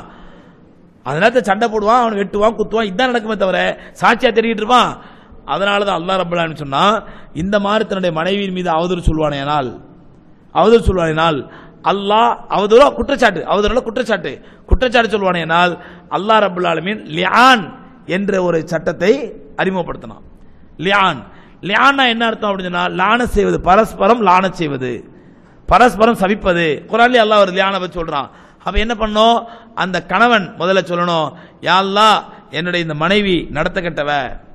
அதனால சண்டை போடுவான் அவன் வெட்டுவான் குத்துவான் இதான் நடக்குமே தவிர சாட்சியா தெரியிட்டு இருப்பான் அதனால தான் அல்லாஹ் ரப்பலான்னு சொன்னா இந்த மாதிரி தன்னுடைய மனைவியின் மீது அவதூறு சொல்வானேனால் அவதூறு சொல்வானேனால் அல்லாஹ் அவதூறோ குற்றச்சாட்டு அவதூறுல குற்றச்சாட்டு குற்றச்சாட்டு சொல்வானேனால் அல்லாஹ் ரப்பல் ஆலமீன் லியான் என்ற ஒரு சட்டத்தை அறிமுகப்படுத்தினான் லியான் லியான்னா என்ன அர்த்தம் அப்படின்னு சொன்னா லான செய்வது பரஸ்பரம் லான செய்வது பரஸ்பரம் சபிப்பது குரான்லயே அல்லாஹ் ஒரு லியான பத்தி சொல்றான் அப்ப என்ன பண்ணோம் அந்த கணவன் முதல்ல சொல்லணும் யா அல்லாஹ் என்னுடைய இந்த மனைவி நடத்த கெட்டவ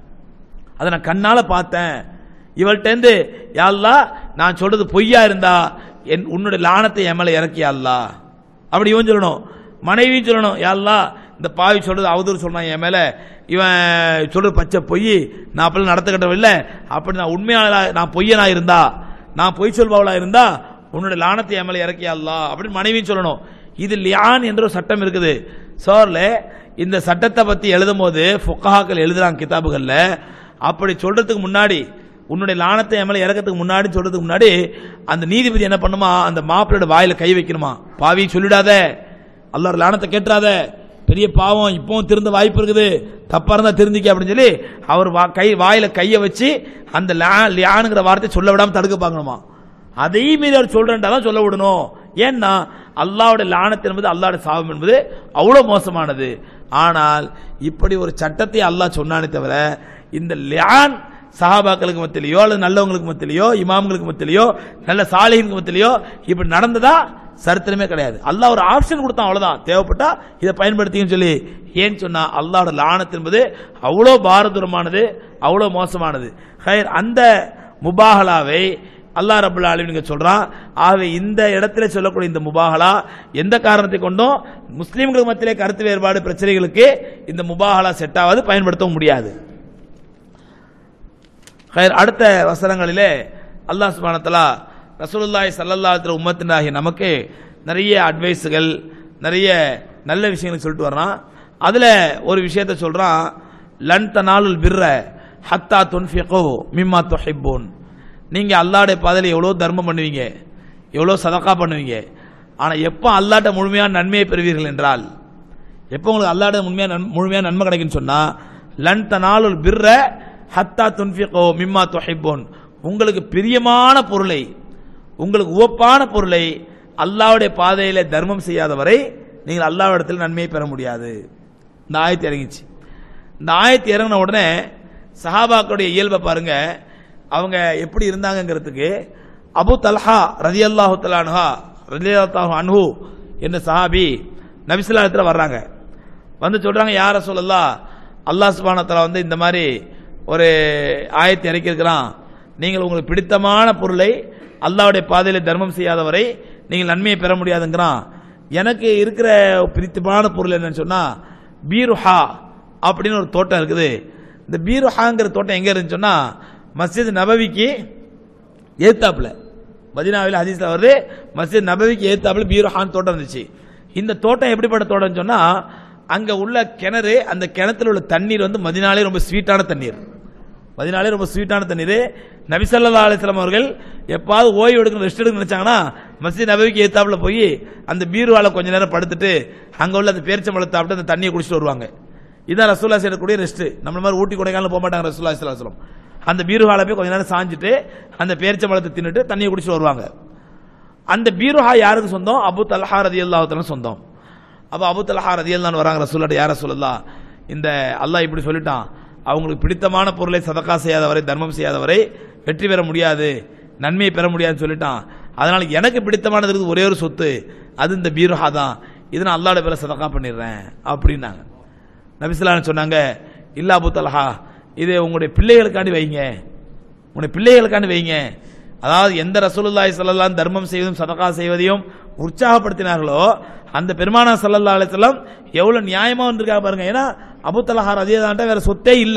அதை நான் கண்ணால பார்த்தேன் இவள்கிட்ட இருந்து யா அல்லாஹ் நான் சொல்றது பொய்யா இருந்தா என் உன்னுடைய லானத்தை என் மேல இறக்கியா அல்லாஹ் அப்படி இவன் சொல்லணும் மனைவியும் சொல்லணும் யா அல்லாஹ் இந்த பாவி சொல்றது அவதூறு சொன்னான் என் மேல இவன் சொல்றது பச்சை பொய் நான் அப்படி நடத்துக்கிட்டவன் இல்ல அப்படி நான் உண்மையான நான் பொய்யனா இருந்தா நான் பொய் சொல்பவளா இருந்தா உன்னோட லானத்தை என் மேல இறக்கியா அல்லா அப்படின்னு மனைவியும் சொல்லணும் இது லியான் என்ற ஒரு சட்டம் இருக்குது சோர்ல இந்த சட்டத்தை பத்தி எழுதும் போது ஃபுக்காக்கள் எழுதுறாங்க கிதாபுகள்ல அப்படி சொல்றதுக்கு முன்னாடி உன்னுடைய லானத்தை என் மேல இறக்கத்துக்கு முன்னாடி சொல்றதுக்கு முன்னாடி அந்த நீதிபதி என்ன பண்ணுமா அந்த மாப்பிள்ளையோட வாயில கை வைக்கணுமா பாவி சொல்லிடாத அல்லாஹ் லானத்தை கேட்டுறாத பெரிய பாவம் இப்பவும் திருந்த வாய்ப்பு இருக்குது தப்பா இருந்தா திருந்திக்க அப்படின்னு சொல்லி அவர் வா- கை வாயில கைய வச்சு அந்த லா- லியானுங்கிற வார்த்தை சொல்ல விடாம தடுக்க பார்க்கணுமா அதையும் மீறி அவர் சொல்றேன்டா தான் சொல்ல விடணும் ஏன்னா அல்லாவுடைய லானத் என்பது அல்லாவுடைய சாபம் என்பது அவ்வளவு மோசமானது ஆனால் இப்படி ஒரு சட்டத்தை அல்லாஹ் சொன்னானே தவிர இந்த லியான் சஹாபாக்களுக்கு மத்தியிலையோ அல்லது நல்லவங்களுக்கு மத்தியிலையோ இமாம்களுக்கு மத்தியிலையோ நல்ல சாலிகளுக்கு மத்தியிலையோ இப்படி நடந்ததா சரித்திரமே கிடையாது அல்லாஹ் ஒரு ஆப்ஷன் கொடுத்தான் அவ்வளவுதான் தேவைப்பட்டா இதை பயன்படுத்தின்னு சொல்லி ஏன்னு சொன்னா அல்லாஹ்வோட லானத் என்பது அவ்வளோ பாரதூரமானது அவ்வளோ மோசமானது ஹைர் அந்த முபாகலாவை அல்லாஹ் ரபுல் ஆலமீன் சொல்றான் ஆகவே இந்த இடத்துல சொல்லக்கூடிய இந்த முபாகலா எந்த காரணத்தை கொண்டும் முஸ்லீம்களுக்கு மத்தியிலே கருத்து வேறுபாடு பிரச்சனைகளுக்கு இந்த முபாகலா செட் ஆகாது பயன்படுத்தவும் முடியாது ஹைர் அடுத்த வசனங்களிலே அல்லாஹ் சுபானத்தலா ரசூலுல்லாஹி ஸல்லல்லாஹு அலைஹி உம்மத்தினாகிய நமக்கு நிறைய அட்வைஸுகள் நிறைய நல்ல விஷயங்களை சொல்லிட்டு வர்றான் அதுல ஒரு விஷயத்தை சொல்றான் லன் தனாலுல் பிர்ர ஹத்தா துன்ஃபிகு மிம்மா துஹிப்பூன் நீங்க அல்லாஹ்வுடைய பாதையில எவ்வளவு தர்மம் பண்ணுவீங்க எவ்வளவு சதக்கா பண்ணுவீங்க ஆனா எப்போ அல்லாட்ட முழுமையான நன்மையை பெறுவீர்கள் என்றால் எப்போ உங்களுக்கு அல்லாட உண்மையா முழுமையான நன்மை கிடைக்குன்னு சொன்னா லன் தனாலுல் பிர்ர ஹத்தா துன்ஃபிகோ மிம்மா துஹிப்பூன் உங்களுக்கு பிரியமான பொருளை உங்களுக்கு உவப்பான பொருளை அல்லாஹ்வுடைய பாதையில தர்மம் செய்யாதவரை நீங்கள் அல்லாஹ்விடத்தில் நன்மையை பெற முடியாது இந்த ஆயத்து இறங்கிச்சு இந்த ஆயத்து இறங்கின உடனே சஹாபாக்களுடைய இயல்பை பாருங்க அவங்க எப்படி இருந்தாங்கங்கிறதுக்கு அபு தல்ஹா ரதியல்லாஹு தலானுஹா ரதியல்லாஹு அன்ஹு என்ற சஹாபி நபிசுல்லாத்துல வர்றாங்க வந்து சொல்றாங்க யார சொல்லலாம் அல்லாஹ் சுபானத்தில் வந்து இந்த மாதிரி ஒரு ஆயத்தை இறக்கியிருக்கிறான் நீங்கள் உங்களுக்கு பிடித்தமான பொருளை அல்லாஹ்வுடைய பாதையில தர்மம் செய்யாதவரை நீங்கள் நன்மையை பெற முடியாதுங்கிறான் எனக்கு இருக்கிற பிடித்தமான பொருள் என்னன்னு சொன்னா பீருஹா அப்படின்னு ஒரு தோட்டம் இருக்குது இந்த பீருஹாங்கிற தோட்டம் எங்க இருந்துன்னு சொன்னா மஸ்ஜித் நபவிக்கு ஏத்தாப்புல மதினாவில் ஹதீஸ்ல வருது மஸ்ஜித் நபவிக்கு ஏத்தாப்புல பீருஹான் தோட்டம் இருந்துச்சு இந்த தோட்டம் எப்படிப்பட்ட தோட்டம்னு சொன்னா அங்க உள்ள கிணறு அந்த கிணத்துல உள்ள தண்ணீர் வந்து மதினாலே ரொம்ப ஸ்வீட்டான தண்ணீர் மதினாலே ரொம்ப ஸ்வீட்டான தண்ணீர் நபிசல்லா அலிஸ்லாம் அவர்கள் எப்பாவது ஓய்வு எடுக்கணும் ரெஸ்ட் எடுக்கணும் நினைச்சாங்கன்னா மஸ்ஜித் நபவிக்கு ஏத்தாப்புல போய் அந்த பீருவால கொஞ்ச நேரம் படுத்துட்டு அங்க உள்ள அந்த பேரிச்சம்பழத்தை சாப்பிட்டு அந்த தண்ணியை குடிச்சிட்டு வருவாங்க இதான் ரசூல்லா செய்யக்கூடிய ரெஸ்ட் நம்ம மாதிரி ஊட்டி கொடைக்கானல் போக மாட்டாங்க ரசூல்லா இஸ்லாம் அந்த பீருஹால போய் கொஞ்ச நேரம் சாஞ்சிட்டு அந்த பேரிச்சம்பழத்தை தின்னுட்டு தண்ணியை குடிச்சிட்டு வருவாங்க அந்த பீருஹா யாருக்கு சொந்தம் அபு தல்ஹா ரதி அல்லாஹத்தன சொந்தம் அப்போ அபு தல்ஹா ரதி அல்லான்னு வராங்க ரசூல்லாட்ட யார சொல்லலாம் இந்த அல்லாஹ் இப்படி சொல்லிட்டான் அவங்களுக்கு பிடித்தமான பொருளை சதக்கா செய்யாதவரை தர்மம் செய்யாதவரை வெற்றி பெற முடியாது நன்மையை பெற முடியாதுன்னு சொல்லிட்டான் அதனால எனக்கு பிடித்தமானது இருக்குது ஒரே ஒரு சொத்து அது இந்த பீருஹா தான் இதை நான் அல்லாட பேர சதக்கா பண்ணிடுறேன் அப்படின்னாங்க நபிசுல்லான்னு சொன்னாங்க இல்ல அபு தல்ஹா இது உங்களுடைய பிள்ளைகளுக்காண்டி வைங்க உங்களுடைய பிள்ளைகளுக்காண்டி வைங்க அதாவது எந்த ரசூலுல்லாஹி ஸல்லல்லாஹு தர்மம் செய்வதும் சதகா செய்வதையும் உற்சாகப்படுத்தினார்களோ அந்த பெருமானா ஸல்லல்லாஹு அலைஹி வஸல்லம் எவ்வளவு நியாயமா வந்திருக்காங்க பாருங்க ஏன்னா அபு தலஹா ரதியதான்ட்ட வேற சொத்தே இல்ல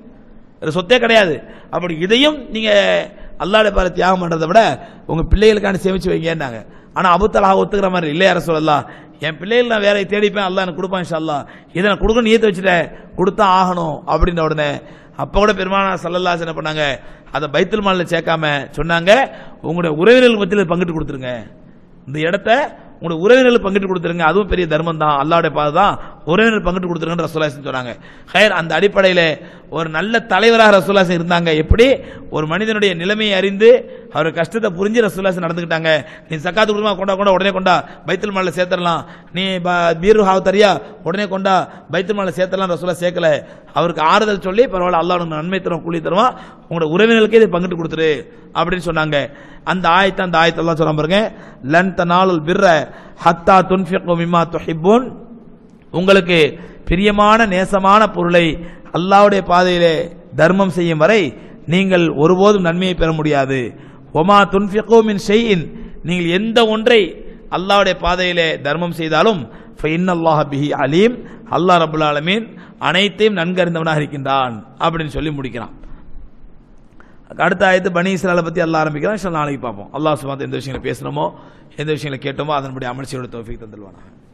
வேற சொத்தே கிடையாது அப்படி இதையும் நீங்க அல்லாஹ்வுடைய பார தியாகம் பண்றதை விட உங்க பிள்ளைகளுக்காண்டி சேமிச்சு வைங்கன்னாங்க ஆனா அபு தலஹா ஒத்துக்கிற மாதிரி இல்லையா ரசூலுல்லாஹ் என் பிள்ளைகள் நான் வேற தேடிப்பேன் அல்லாஹ் எனக்கு கொடுப்பான் இன்ஷா அல்லாஹ் இதை நான் கொடுக்க நியத்து வச்சுட்டேன் கொடுத்தா ஆகணும் அப்படின்ற உடனே அப்ப கூட பெருமானா சல்லல்லாஹு என்ன பண்ணாங்க அதை பைத்துல் மாலில் சேர்க்காம சொன்னாங்க உங்களுடைய உறவினர்கள் மத்தியில் பங்கிட்டு கொடுத்துருங்க இந்த இடத்த உங்களுடைய உறவினர்கள் பங்கிட்டு கொடுத்துருங்க அதுவும் பெரிய தர்மம் தான் அல்லாவுடைய பாதை தான் உறவினர் பங்கிட்டு கொடுத்துருங்கன்னு ரசூலாசன் சொன்னாங்க ஹயர் அந்த அடிப்படையில் ஒரு நல்ல தலைவராக ரசூலாசன் இருந்தாங்க எப்படி ஒரு மனிதனுடைய நிலைமையை அறிந்து அவர் கஷ்டத்தை புரிஞ்சு ரசூலாசன் நடந்துக்கிட்டாங்க நீ சக்காத்து குடும்பமா கொண்டா கொண்டா உடனே கொண்டா பைத்துல் மாலில் சேர்த்துடலாம் நீ பீரு ஹாவ் தரியா உடனே கொண்டா பைத்துல் மாலில் சேர்த்தலாம் ரசூலா சேர்க்கல அவருக்கு ஆறுதல் சொல்லி பரவாயில்ல அல்லாஹ் உனக்கு நன்மை தரும் கூலி தருவான் உங்களோட உறவினர்களுக்கே இதை பங்கிட்டு கொடுத்துரு அப்படின்னு சொன்னாங்க அந்த ஆயத்தை அந்த ஆயத்தெல்லாம் சொல்ல பாருங்க லன் தனாலுல் பிர்ர ஹத்தா துன்ஃபிகு மிம்மா துஹிப்பூன் உங்களுக்கு பிரியமான நேசமான பொருளை அல்லாஹ்வுடைய பாதையிலே தர்மம் செய்யும் வரை நீங்கள் ஒருபோதும் நன்மையை பெற முடியாது ஒமா துன்ஃபிகு மின் ஷைஇன் நீங்கள் எந்த ஒன்றை அல்லாஹ்வுடைய பாதையிலே தர்மம் செய்தாலும் இன்னல்லாஹ பிஹி அலீம் அல்லாஹ் ரபுல் ஆலமீன் அனைத்தையும் நன்கறிந்தவனாக இருக்கின்றான் அப்படின்னு சொல்லி முடிக்கிறான் அடுத்த ஆயத்து பனி இஸ்ராலை பத்தி அல்லாஹ் ஆரம்பிக்கிறான் இன்ஷா அல்லாஹ் நாளைக்கு பார்ப்போம் அல்லாஹ் சுபாத் எந்த விஷயங்களை பேசணுமோ எந்த விஷயங்களை கேட்டோமோ அதன்படி அமர்ச்சியோட தோஃபிக் தந்துடுவானா